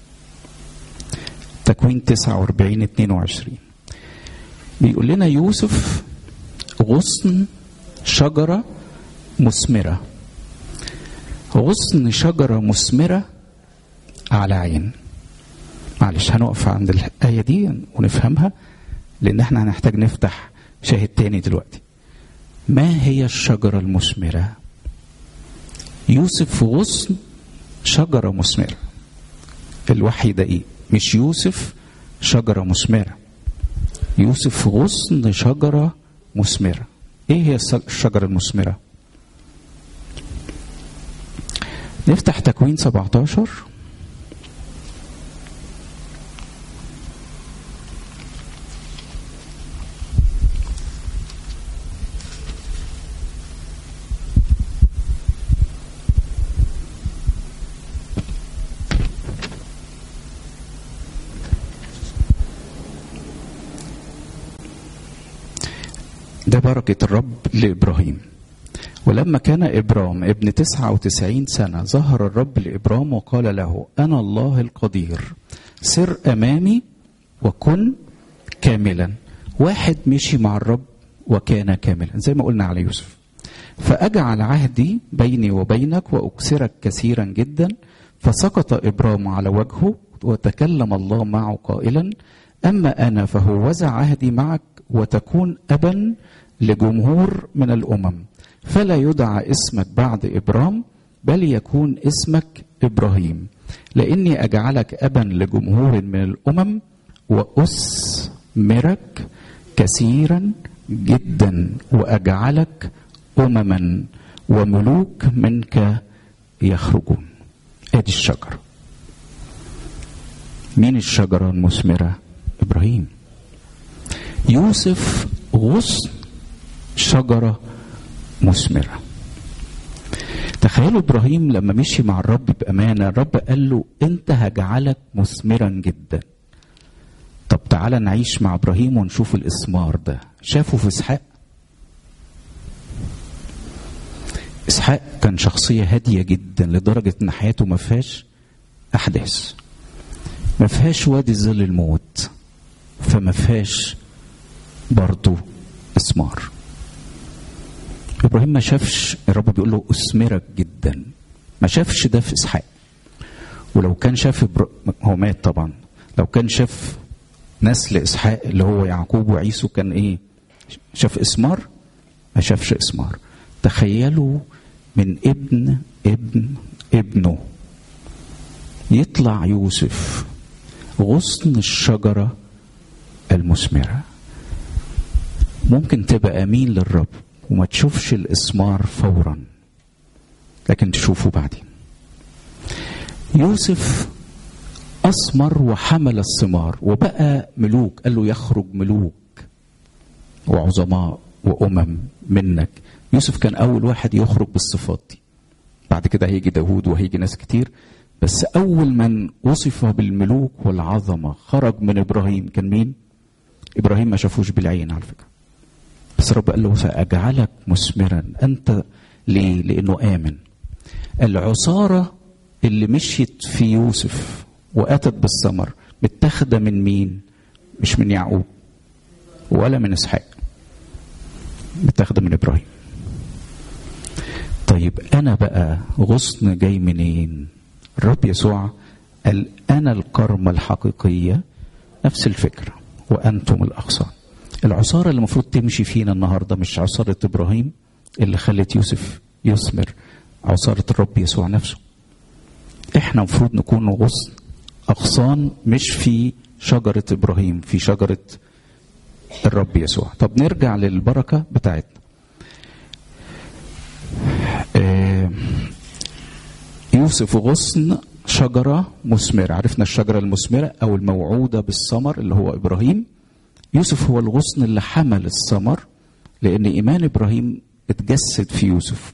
تكوين 49 22 بيقول لنا يوسف غصن شجرة مثمرة غصن شجرة مثمرة على عين معلش هنقف عند الآية دي ونفهمها لأن احنا هنحتاج نفتح شاهد تاني دلوقتي ما هي الشجرة المثمرة يوسف غصن شجرة مثمرة الوحي ده ايه مش يوسف شجرة مثمرة يوسف غصن شجرة مثمرة ايه هي الشجرة المثمرة نفتح تكوين 17 ده بركة الرب لإبراهيم ولما كان إبرام ابن تسعة وتسعين سنة ظهر الرب لإبرام وقال له أنا الله القدير سر أمامي وكن كاملا واحد مشي مع الرب وكان كاملا زي ما قلنا على يوسف فأجعل عهدي بيني وبينك وأكسرك كثيرا جدا فسقط إبرام على وجهه وتكلم الله معه قائلا أما أنا فهوذا عهدي معك وتكون أبا لجمهور من الأمم فلا يدعى اسمك بعد إبرام بل يكون اسمك إبراهيم لأني أجعلك أبا لجمهور من الأمم وأثمرك كثيرا جدا وأجعلك أمما وملوك منك يخرجون ادي الشجرة مين الشجرة المثمرة إبراهيم يوسف غصن شجرة مثمرة تخيلوا إبراهيم لما مشي مع الرب بأمانة الرب قال له أنت هجعلك مثمرا جدا طب تعالى نعيش مع إبراهيم ونشوف الإثمار ده شافه في إسحاق إسحاق كان شخصية هادية جدا لدرجة إن حياته ما فيهاش أحداث ما فيهاش وادي ظل الموت فما فيهاش برضه إثمار إبراهيم ما شافش الرب بيقول له أثمرك جدا ما شافش ده في إسحاق ولو كان شاف إبر... هو مات طبعا لو كان شاف نسل إسحاق اللي هو يعقوب وعيسو كان إيه شاف إثمار ما شافش إثمار تخيلوا من ابن ابن ابنه يطلع يوسف غصن الشجرة المثمرة ممكن تبقى أمين للرب وما تشوفش الإثمار فورا لكن تشوفه بعدين يوسف أثمر وحمل الثمار وبقى ملوك قال له يخرج ملوك وعظماء وأمم منك يوسف كان أول واحد يخرج بالصفات دي بعد كده هيجي داود وهيجي ناس كتير بس أول من وصف بالملوك والعظمة خرج من إبراهيم كان مين؟ إبراهيم ما شافوش بالعين على فكرة بس رب قال له سأجعلك مثمرا أنت ليه؟ لأنه آمن العصارة اللي مشيت في يوسف وأتت بالثمر متاخدة من مين؟ مش من يعقوب ولا من إسحاق متاخدة من إبراهيم طيب أنا بقى غصن جاي منين؟ الرب يسوع قال أنا الكرمة الحقيقية نفس الفكرة وأنتم الأغصان العصارة اللي المفروض تمشي فينا النهاردة مش عصارة إبراهيم اللي خلت يوسف يثمر عصارة الرب يسوع نفسه احنا المفروض نكون غصن أغصان مش في شجرة إبراهيم في شجرة الرب يسوع طب نرجع للبركة بتاعتنا آه يوسف غصن شجرة مثمرة عرفنا الشجرة المثمرة أو الموعودة بالثمر اللي هو إبراهيم يوسف هو الغصن اللي حمل الثمر لأن إيمان إبراهيم اتجسد في يوسف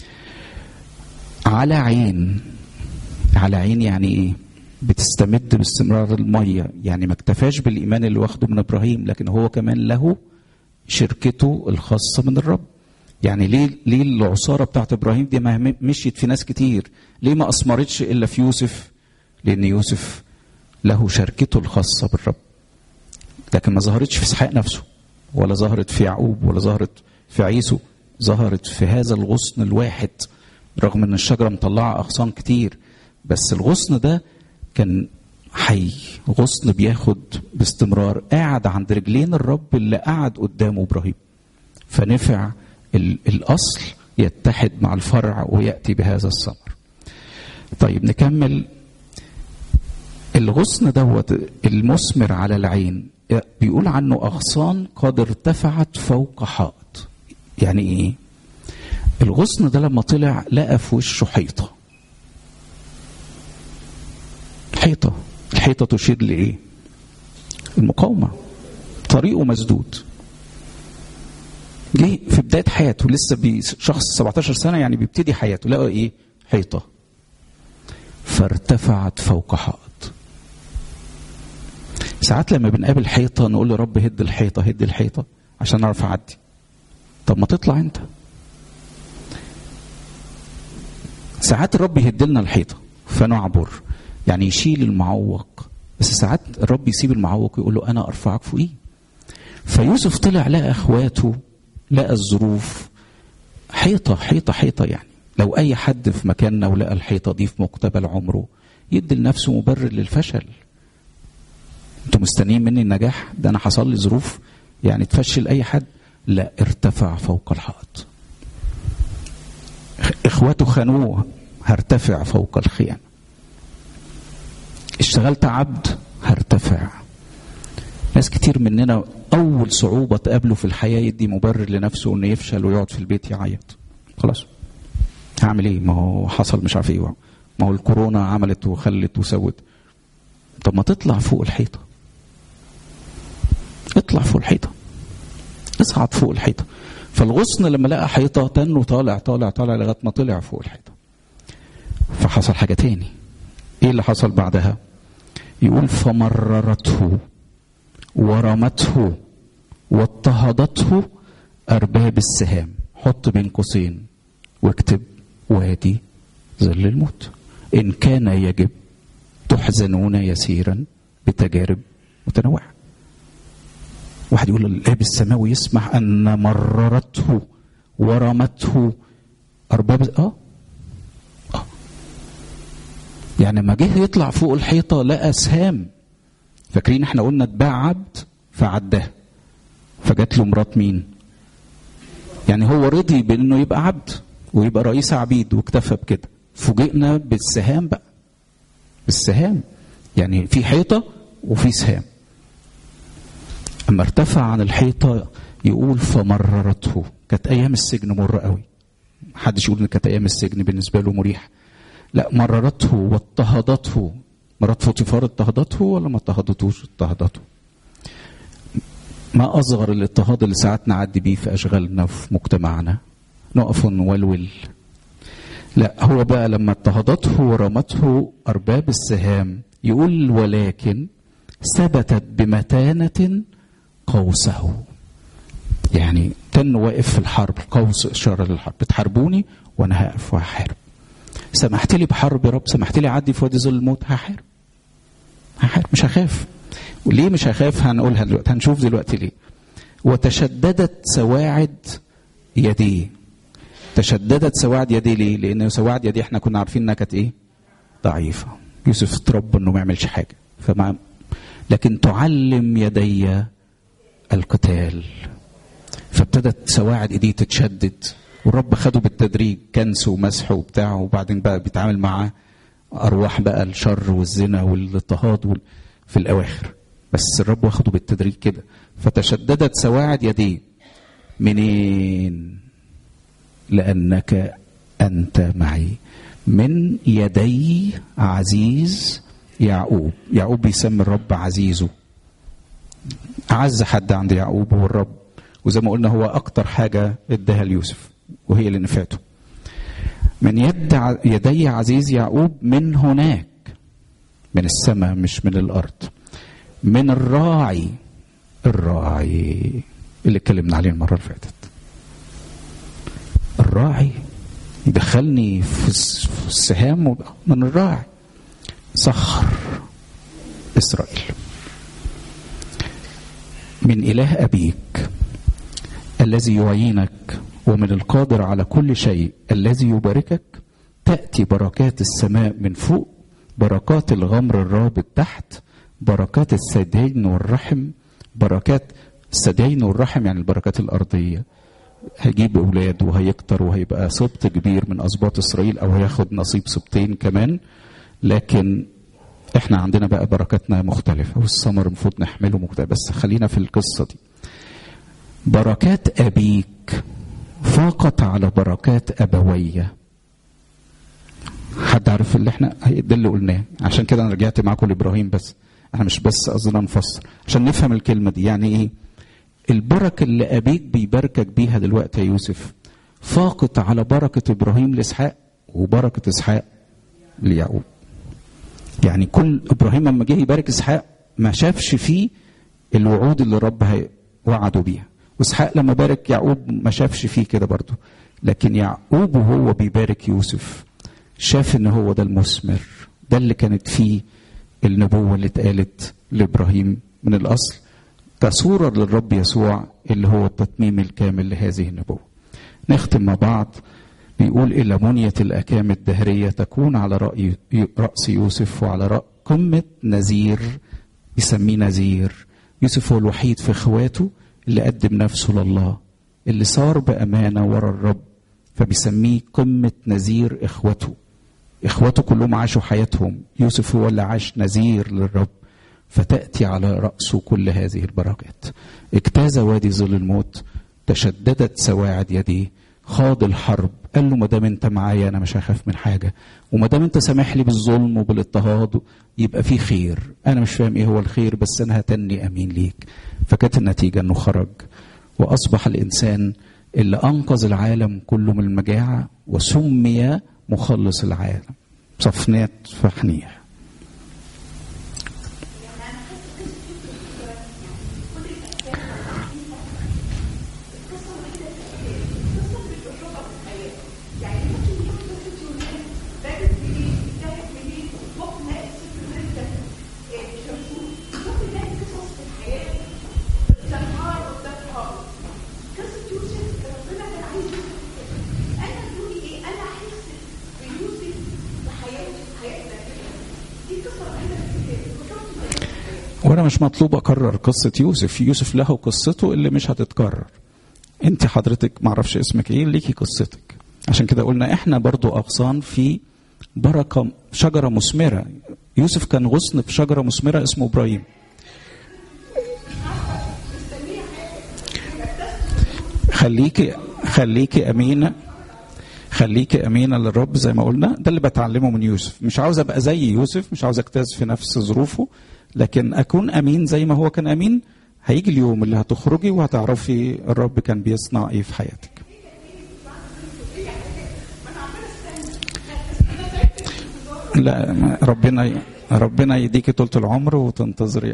على عين على عين يعني إيه بتستمد باستمرار المية يعني ما اكتفاش بالإيمان اللي واخده من إبراهيم لكن هو كمان له شركته الخاصة من الرب يعني ليه ليه العصاره بتاعت ابراهيم دي ما مشيت في ناس كتير ليه ما اثمرتش الا في يوسف لان يوسف له شركته الخاصه بالرب لكن ما ظهرتش في اسحاق نفسه ولا ظهرت في يعقوب ولا ظهرت في عيسو ظهرت في هذا الغصن الواحد رغم ان الشجره مطلعه اغصان كتير بس الغصن ده كان حي غصن بياخد باستمرار قاعد عند رجلين الرب اللي قعد قدامه ابراهيم فنفع الاصل يتحد مع الفرع وياتي بهذا الثمر. طيب نكمل الغصن دوت المثمر على العين بيقول عنه اغصان قد ارتفعت فوق حائط. يعني ايه؟ الغصن ده لما طلع لقى في وشه حيطه. حيطه، الحيطه تشير لايه؟ المقاومه. طريقه مسدود. جه في بدايه حياته لسه شخص 17 سنه يعني بيبتدي حياته لقى ايه؟ حيطه. فارتفعت فوق حائط. ساعات لما بنقابل حيطه نقول له رب هد الحيطه هد الحيطه عشان اعرف اعدي. طب ما تطلع انت ساعات الرب يهد لنا الحيطه فنعبر يعني يشيل المعوق بس ساعات الرب يسيب المعوق ويقول له انا ارفعك فوقيه فيوسف طلع لقى اخواته لقى الظروف حيطه حيطه حيطه يعني لو اي حد في مكاننا ولقى الحيطه دي في مقتبل عمره يدي لنفسه مبرر للفشل انتوا مستنيين مني النجاح ده انا حصل لي ظروف يعني تفشل اي حد لا ارتفع فوق الحائط اخواته خانوه هرتفع فوق الخيانه اشتغلت عبد هرتفع ناس كتير مننا اول صعوبه تقابله في الحياه يدي مبرر لنفسه انه يفشل ويقعد في البيت يعيط خلاص هعمل ايه ما هو حصل مش عارف ايه ما هو الكورونا عملت وخلت وسوت طب ما تطلع فوق الحيطه اطلع فوق الحيطه اصعد فوق الحيطه فالغصن لما لقى حيطه تنه طالع طالع طالع لغايه ما طلع فوق الحيطه فحصل حاجه تاني ايه اللي حصل بعدها يقول فمررته ورمته واضطهدته ارباب السهام حط بين قوسين واكتب وادي ظل الموت ان كان يجب تحزنون يسيرا بتجارب متنوعه واحد يقول الاب السماوي يسمح ان مررته ورمته ارباب اه اه يعني لما جه يطلع فوق الحيطه لقى سهام فاكرين احنا قلنا اتباع عبد فعداه فجات له مرات مين يعني هو رضي بانه يبقى عبد ويبقى رئيس عبيد واكتفى بكده فوجئنا بالسهام بقى بالسهام يعني في حيطه وفي سهام اما ارتفع عن الحيطه يقول فمررته كانت ايام السجن مره قوي محدش يقول ان كانت ايام السجن بالنسبه له مريح لا مررته واضطهدته مرات فوتيفار اضطهدته ولا ما اضطهدتوش اضطهدته ما اصغر الاضطهاد اللي ساعات نعدي بيه في اشغالنا وفي مجتمعنا نقف نولول لا هو بقى لما اضطهدته ورمته ارباب السهام يقول ولكن ثبتت بمتانه قوسه يعني تن واقف في الحرب قوس اشاره للحرب بتحاربوني وانا هقف وهحارب سمحت لي بحرب يا رب سمحت لي اعدي في وادي ظل الموت هحارب هحارب مش هخاف وليه مش هخاف هنقولها دلوقتي هنشوف دلوقتي ليه وتشددت سواعد يديه تشددت سواعد يديه ليه؟ لان سواعد يديه احنا كنا عارفين انها كانت ايه؟ ضعيفه يوسف اتربى انه ما يعملش حاجه فما لكن تعلم يدي القتال فابتدت سواعد ايديه تتشدد والرب خده بالتدريج كنس ومسح وبتاع وبعدين بقى بيتعامل مع ارواح بقى الشر والزنا والاضطهاد وال... في الاواخر بس الرب واخده بالتدريج كده فتشددت سواعد يديه منين لانك انت معي من يدي عزيز يعقوب يعقوب بيسمي الرب عزيزه اعز حد عند يعقوب هو الرب وزي ما قلنا هو اكتر حاجه اداها ليوسف وهي اللي نفعته من يد يدي عزيز يعقوب من هناك من السماء مش من الارض من الراعي الراعي اللي اتكلمنا عليه المره اللي فاتت الراعي يدخلني في السهام من الراعي صخر اسرائيل من اله ابيك الذي يعينك ومن القادر على كل شيء الذي يباركك تاتي بركات السماء من فوق بركات الغمر الرابط تحت بركات الثديين والرحم بركات الثديين والرحم يعني البركات الارضيه هيجيب اولاد وهيكتر وهيبقى سبط كبير من اسباط اسرائيل او هياخد نصيب سبطين كمان لكن احنا عندنا بقى بركاتنا مختلفه والثمر المفروض نحمله مختلف بس خلينا في القصه دي بركات ابيك فاقت على بركات ابويه حد عارف اللي احنا ده اللي قلناه عشان كده انا رجعت معاكم لابراهيم بس احنا مش بس قصدنا نفسر عشان نفهم الكلمه دي يعني ايه البركه اللي ابيك بيباركك بيها دلوقتي يا يوسف فاقت على بركه ابراهيم لاسحاق وبركه اسحاق ليعقوب يعني كل ابراهيم لما جه يبارك اسحاق ما شافش فيه الوعود اللي الرب وعده بيها واسحاق لما بارك يعقوب ما شافش فيه كده برضه لكن يعقوب وهو بيبارك يوسف شاف ان هو ده المثمر ده اللي كانت فيه النبوة اللي اتقالت لإبراهيم من الأصل كصورة للرب يسوع اللي هو التتميم الكامل لهذه النبوة نختم مع بعض بيقول إلى منية الأكام الدهرية تكون على رأي رأس يوسف وعلى رأس قمة نذير يسميه نذير يوسف هو الوحيد في إخواته اللي قدم نفسه لله اللي صار بأمانة ورا الرب فبيسميه قمة نذير إخوته إخوته كلهم عاشوا حياتهم يوسف هو اللي عاش نذير للرب فتأتي على رأسه كل هذه البركات اجتاز وادي ظل الموت تشددت سواعد يديه خاض الحرب قال له ما دام انت معايا انا مش هخاف من حاجه وما دام انت سامح لي بالظلم وبالاضطهاد يبقى في خير انا مش فاهم ايه هو الخير بس انا هتني امين ليك فكانت النتيجه انه خرج واصبح الانسان اللي انقذ العالم كله من المجاعه وسمي مخلص العالم صفنات فحنيح وانا مش مطلوب اكرر قصه يوسف يوسف له قصته اللي مش هتتكرر انت حضرتك معرفش اسمك ايه ليكي قصتك عشان كده قلنا احنا برضو اغصان في بركه شجره مثمره يوسف كان غصن في شجره مثمره اسمه ابراهيم خليكي خليكي امينه خليكي امينه للرب زي ما قلنا ده اللي بتعلمه من يوسف مش عاوز ابقى زي يوسف مش عاوز اجتاز في نفس ظروفه لكن اكون امين زي ما هو كان امين هيجي اليوم اللي هتخرجي وهتعرفي الرب كان بيصنع ايه في حياتك لا ربنا ربنا يديكي طولة العمر وتنتظري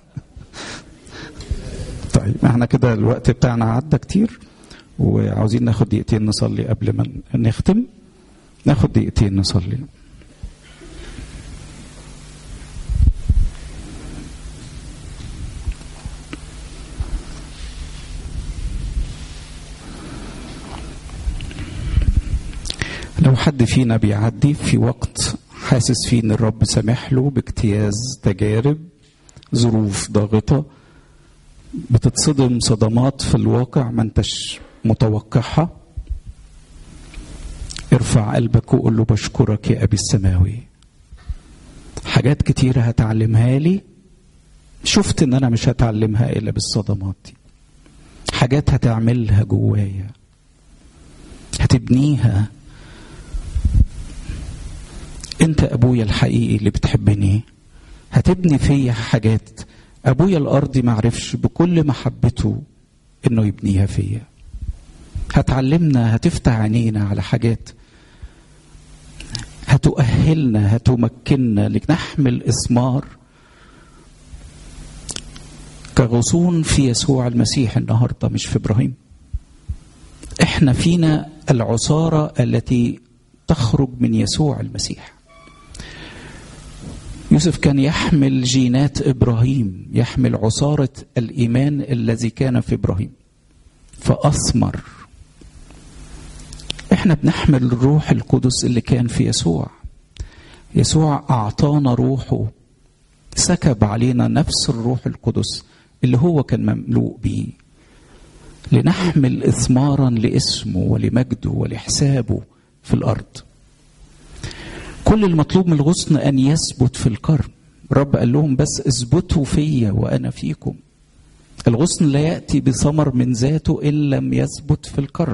طيب احنا كده الوقت بتاعنا عدى كتير وعاوزين ناخد دقيقتين نصلي قبل ما نختم ناخد دقيقتين نصلي لو حد فينا بيعدي في وقت حاسس فيه ان الرب سامح له باجتياز تجارب ظروف ضاغطه بتتصدم صدمات في الواقع ما انتش متوقعها ارفع قلبك وقول له بشكرك يا ابي السماوي حاجات كتيرة هتعلمها لي شفت ان انا مش هتعلمها الا بالصدمات دي حاجات هتعملها جوايا هتبنيها انت ابويا الحقيقي اللي بتحبني هتبني فيا حاجات ابويا الارضي معرفش بكل محبته انه يبنيها فيا هتعلمنا هتفتح عينينا على حاجات هتؤهلنا هتمكننا لنحمل اثمار كغصون في يسوع المسيح النهارده مش في ابراهيم احنا فينا العصاره التي تخرج من يسوع المسيح يوسف كان يحمل جينات ابراهيم يحمل عصاره الايمان الذي كان في ابراهيم فاثمر احنا بنحمل الروح القدس اللي كان في يسوع يسوع اعطانا روحه سكب علينا نفس الروح القدس اللي هو كان مملوء بيه لنحمل اثمارا لاسمه ولمجده ولحسابه في الارض كل المطلوب من الغصن ان يثبت في الكرم رب قال لهم بس اثبتوا فيا وانا فيكم الغصن لا ياتي بثمر من ذاته ان لم يثبت في الكرم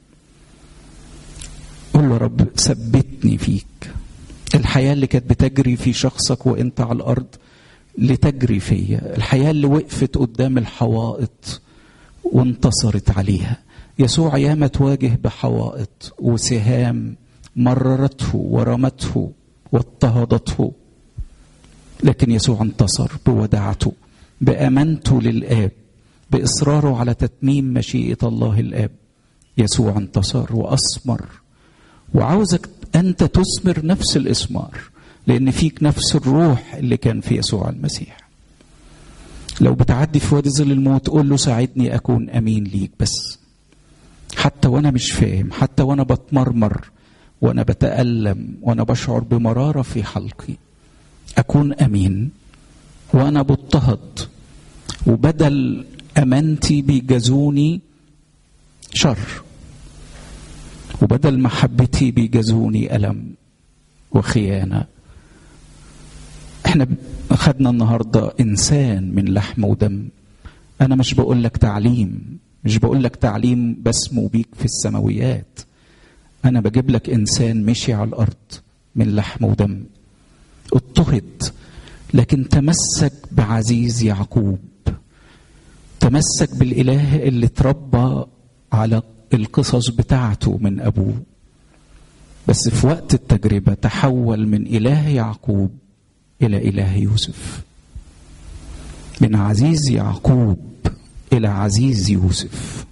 قول له رب ثبتني فيك الحياه اللي كانت بتجري في شخصك وانت على الارض لتجري فيا الحياه اللي وقفت قدام الحوائط وانتصرت عليها يسوع ياما تواجه بحوائط وسهام مررته ورمته واضطهدته لكن يسوع انتصر بوداعته بامانته للاب باصراره على تتميم مشيئه الله الاب يسوع انتصر واثمر وعاوزك انت تثمر نفس الاثمار لان فيك نفس الروح اللي كان في يسوع المسيح لو بتعدي في وادي ظل الموت قول له ساعدني اكون امين ليك بس حتى وانا مش فاهم حتى وانا بتمرمر وانا بتالم وانا بشعر بمراره في حلقي اكون امين وانا بضطهد وبدل امانتي بيجازوني شر وبدل محبتي بيجازوني الم وخيانه احنا خدنا النهارده انسان من لحم ودم انا مش بقول لك تعليم مش بقول لك تعليم بسمو بيك في السماويات انا بجيب لك انسان مشي على الارض من لحم ودم اضطهد لكن تمسك بعزيز يعقوب تمسك بالاله اللي اتربى على القصص بتاعته من ابوه بس في وقت التجربه تحول من اله يعقوب الى اله يوسف من عزيز يعقوب الى عزيز يوسف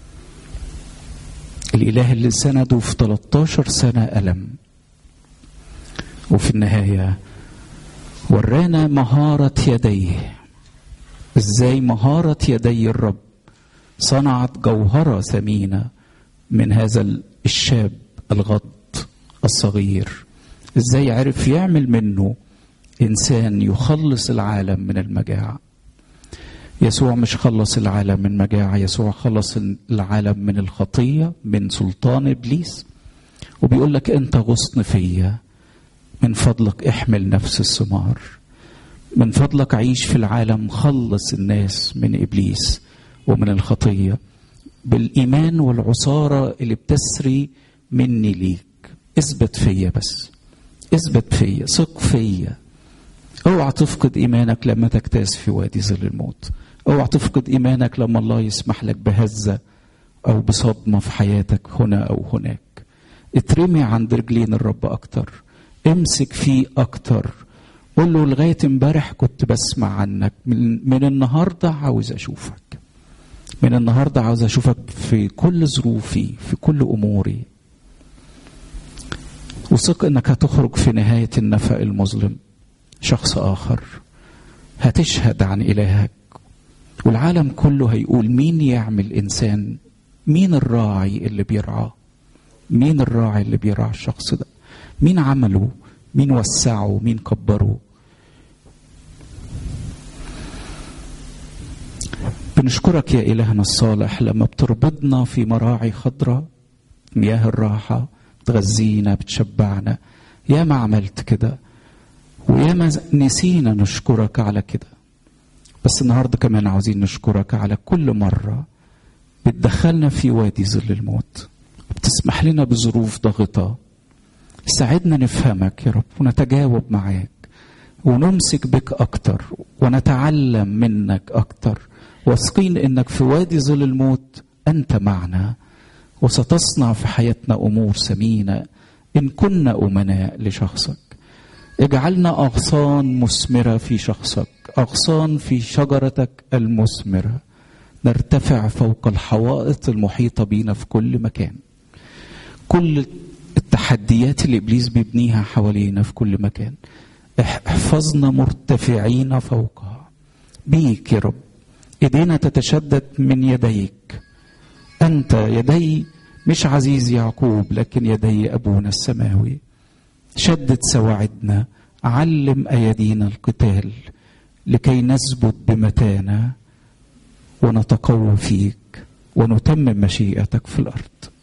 الاله اللي سنده في 13 سنه الم وفي النهايه ورانا مهاره يديه ازاي مهاره يدي الرب صنعت جوهره ثمينه من هذا الشاب الغض الصغير ازاي عرف يعمل منه انسان يخلص العالم من المجاعه يسوع مش خلص العالم من مجاعه يسوع خلص العالم من الخطيه من سلطان ابليس وبيقول لك انت غصن فيا من فضلك احمل نفس الثمار من فضلك عيش في العالم خلص الناس من ابليس ومن الخطيه بالايمان والعصاره اللي بتسري مني ليك اثبت فيا بس اثبت فيا ثق فيا اوعى تفقد ايمانك لما تجتاز في وادي ظل الموت اوعى تفقد ايمانك لما الله يسمح لك بهزه او بصدمه في حياتك هنا او هناك اترمي عند رجلين الرب اكتر امسك فيه اكتر قول له لغايه امبارح كنت بسمع عنك من, من النهارده عاوز اشوفك من النهارده عاوز اشوفك في كل ظروفي في كل اموري وثق انك هتخرج في نهايه النفق المظلم شخص اخر هتشهد عن الهك والعالم كله هيقول مين يعمل انسان مين الراعي اللي بيرعاه مين الراعي اللي بيرعى الشخص ده مين عمله مين وسعه مين كبره بنشكرك يا إلهنا الصالح لما بتربطنا في مراعي خضراء مياه الراحة بتغذينا بتشبعنا يا ما عملت كده ويا ما نسينا نشكرك على كده بس النهاردة كمان عاوزين نشكرك على كل مرة بتدخلنا في وادي ظل الموت بتسمح لنا بظروف ضاغطة ساعدنا نفهمك يا رب ونتجاوب معاك ونمسك بك أكتر ونتعلم منك أكتر واثقين انك في وادي ظل الموت انت معنا وستصنع في حياتنا امور ثمينه ان كنا امناء لشخصك اجعلنا اغصان مثمره في شخصك اغصان في شجرتك المثمره نرتفع فوق الحوائط المحيطه بينا في كل مكان كل التحديات اللي ابليس بيبنيها حوالينا في كل مكان احفظنا مرتفعين فوقها بيك يا رب ايدينا تتشدد من يديك انت يدي مش عزيز يعقوب لكن يدي ابونا السماوي شدد سواعدنا علم ايدينا القتال لكي نثبت بمتانه ونتقوى فيك ونتمم مشيئتك في الارض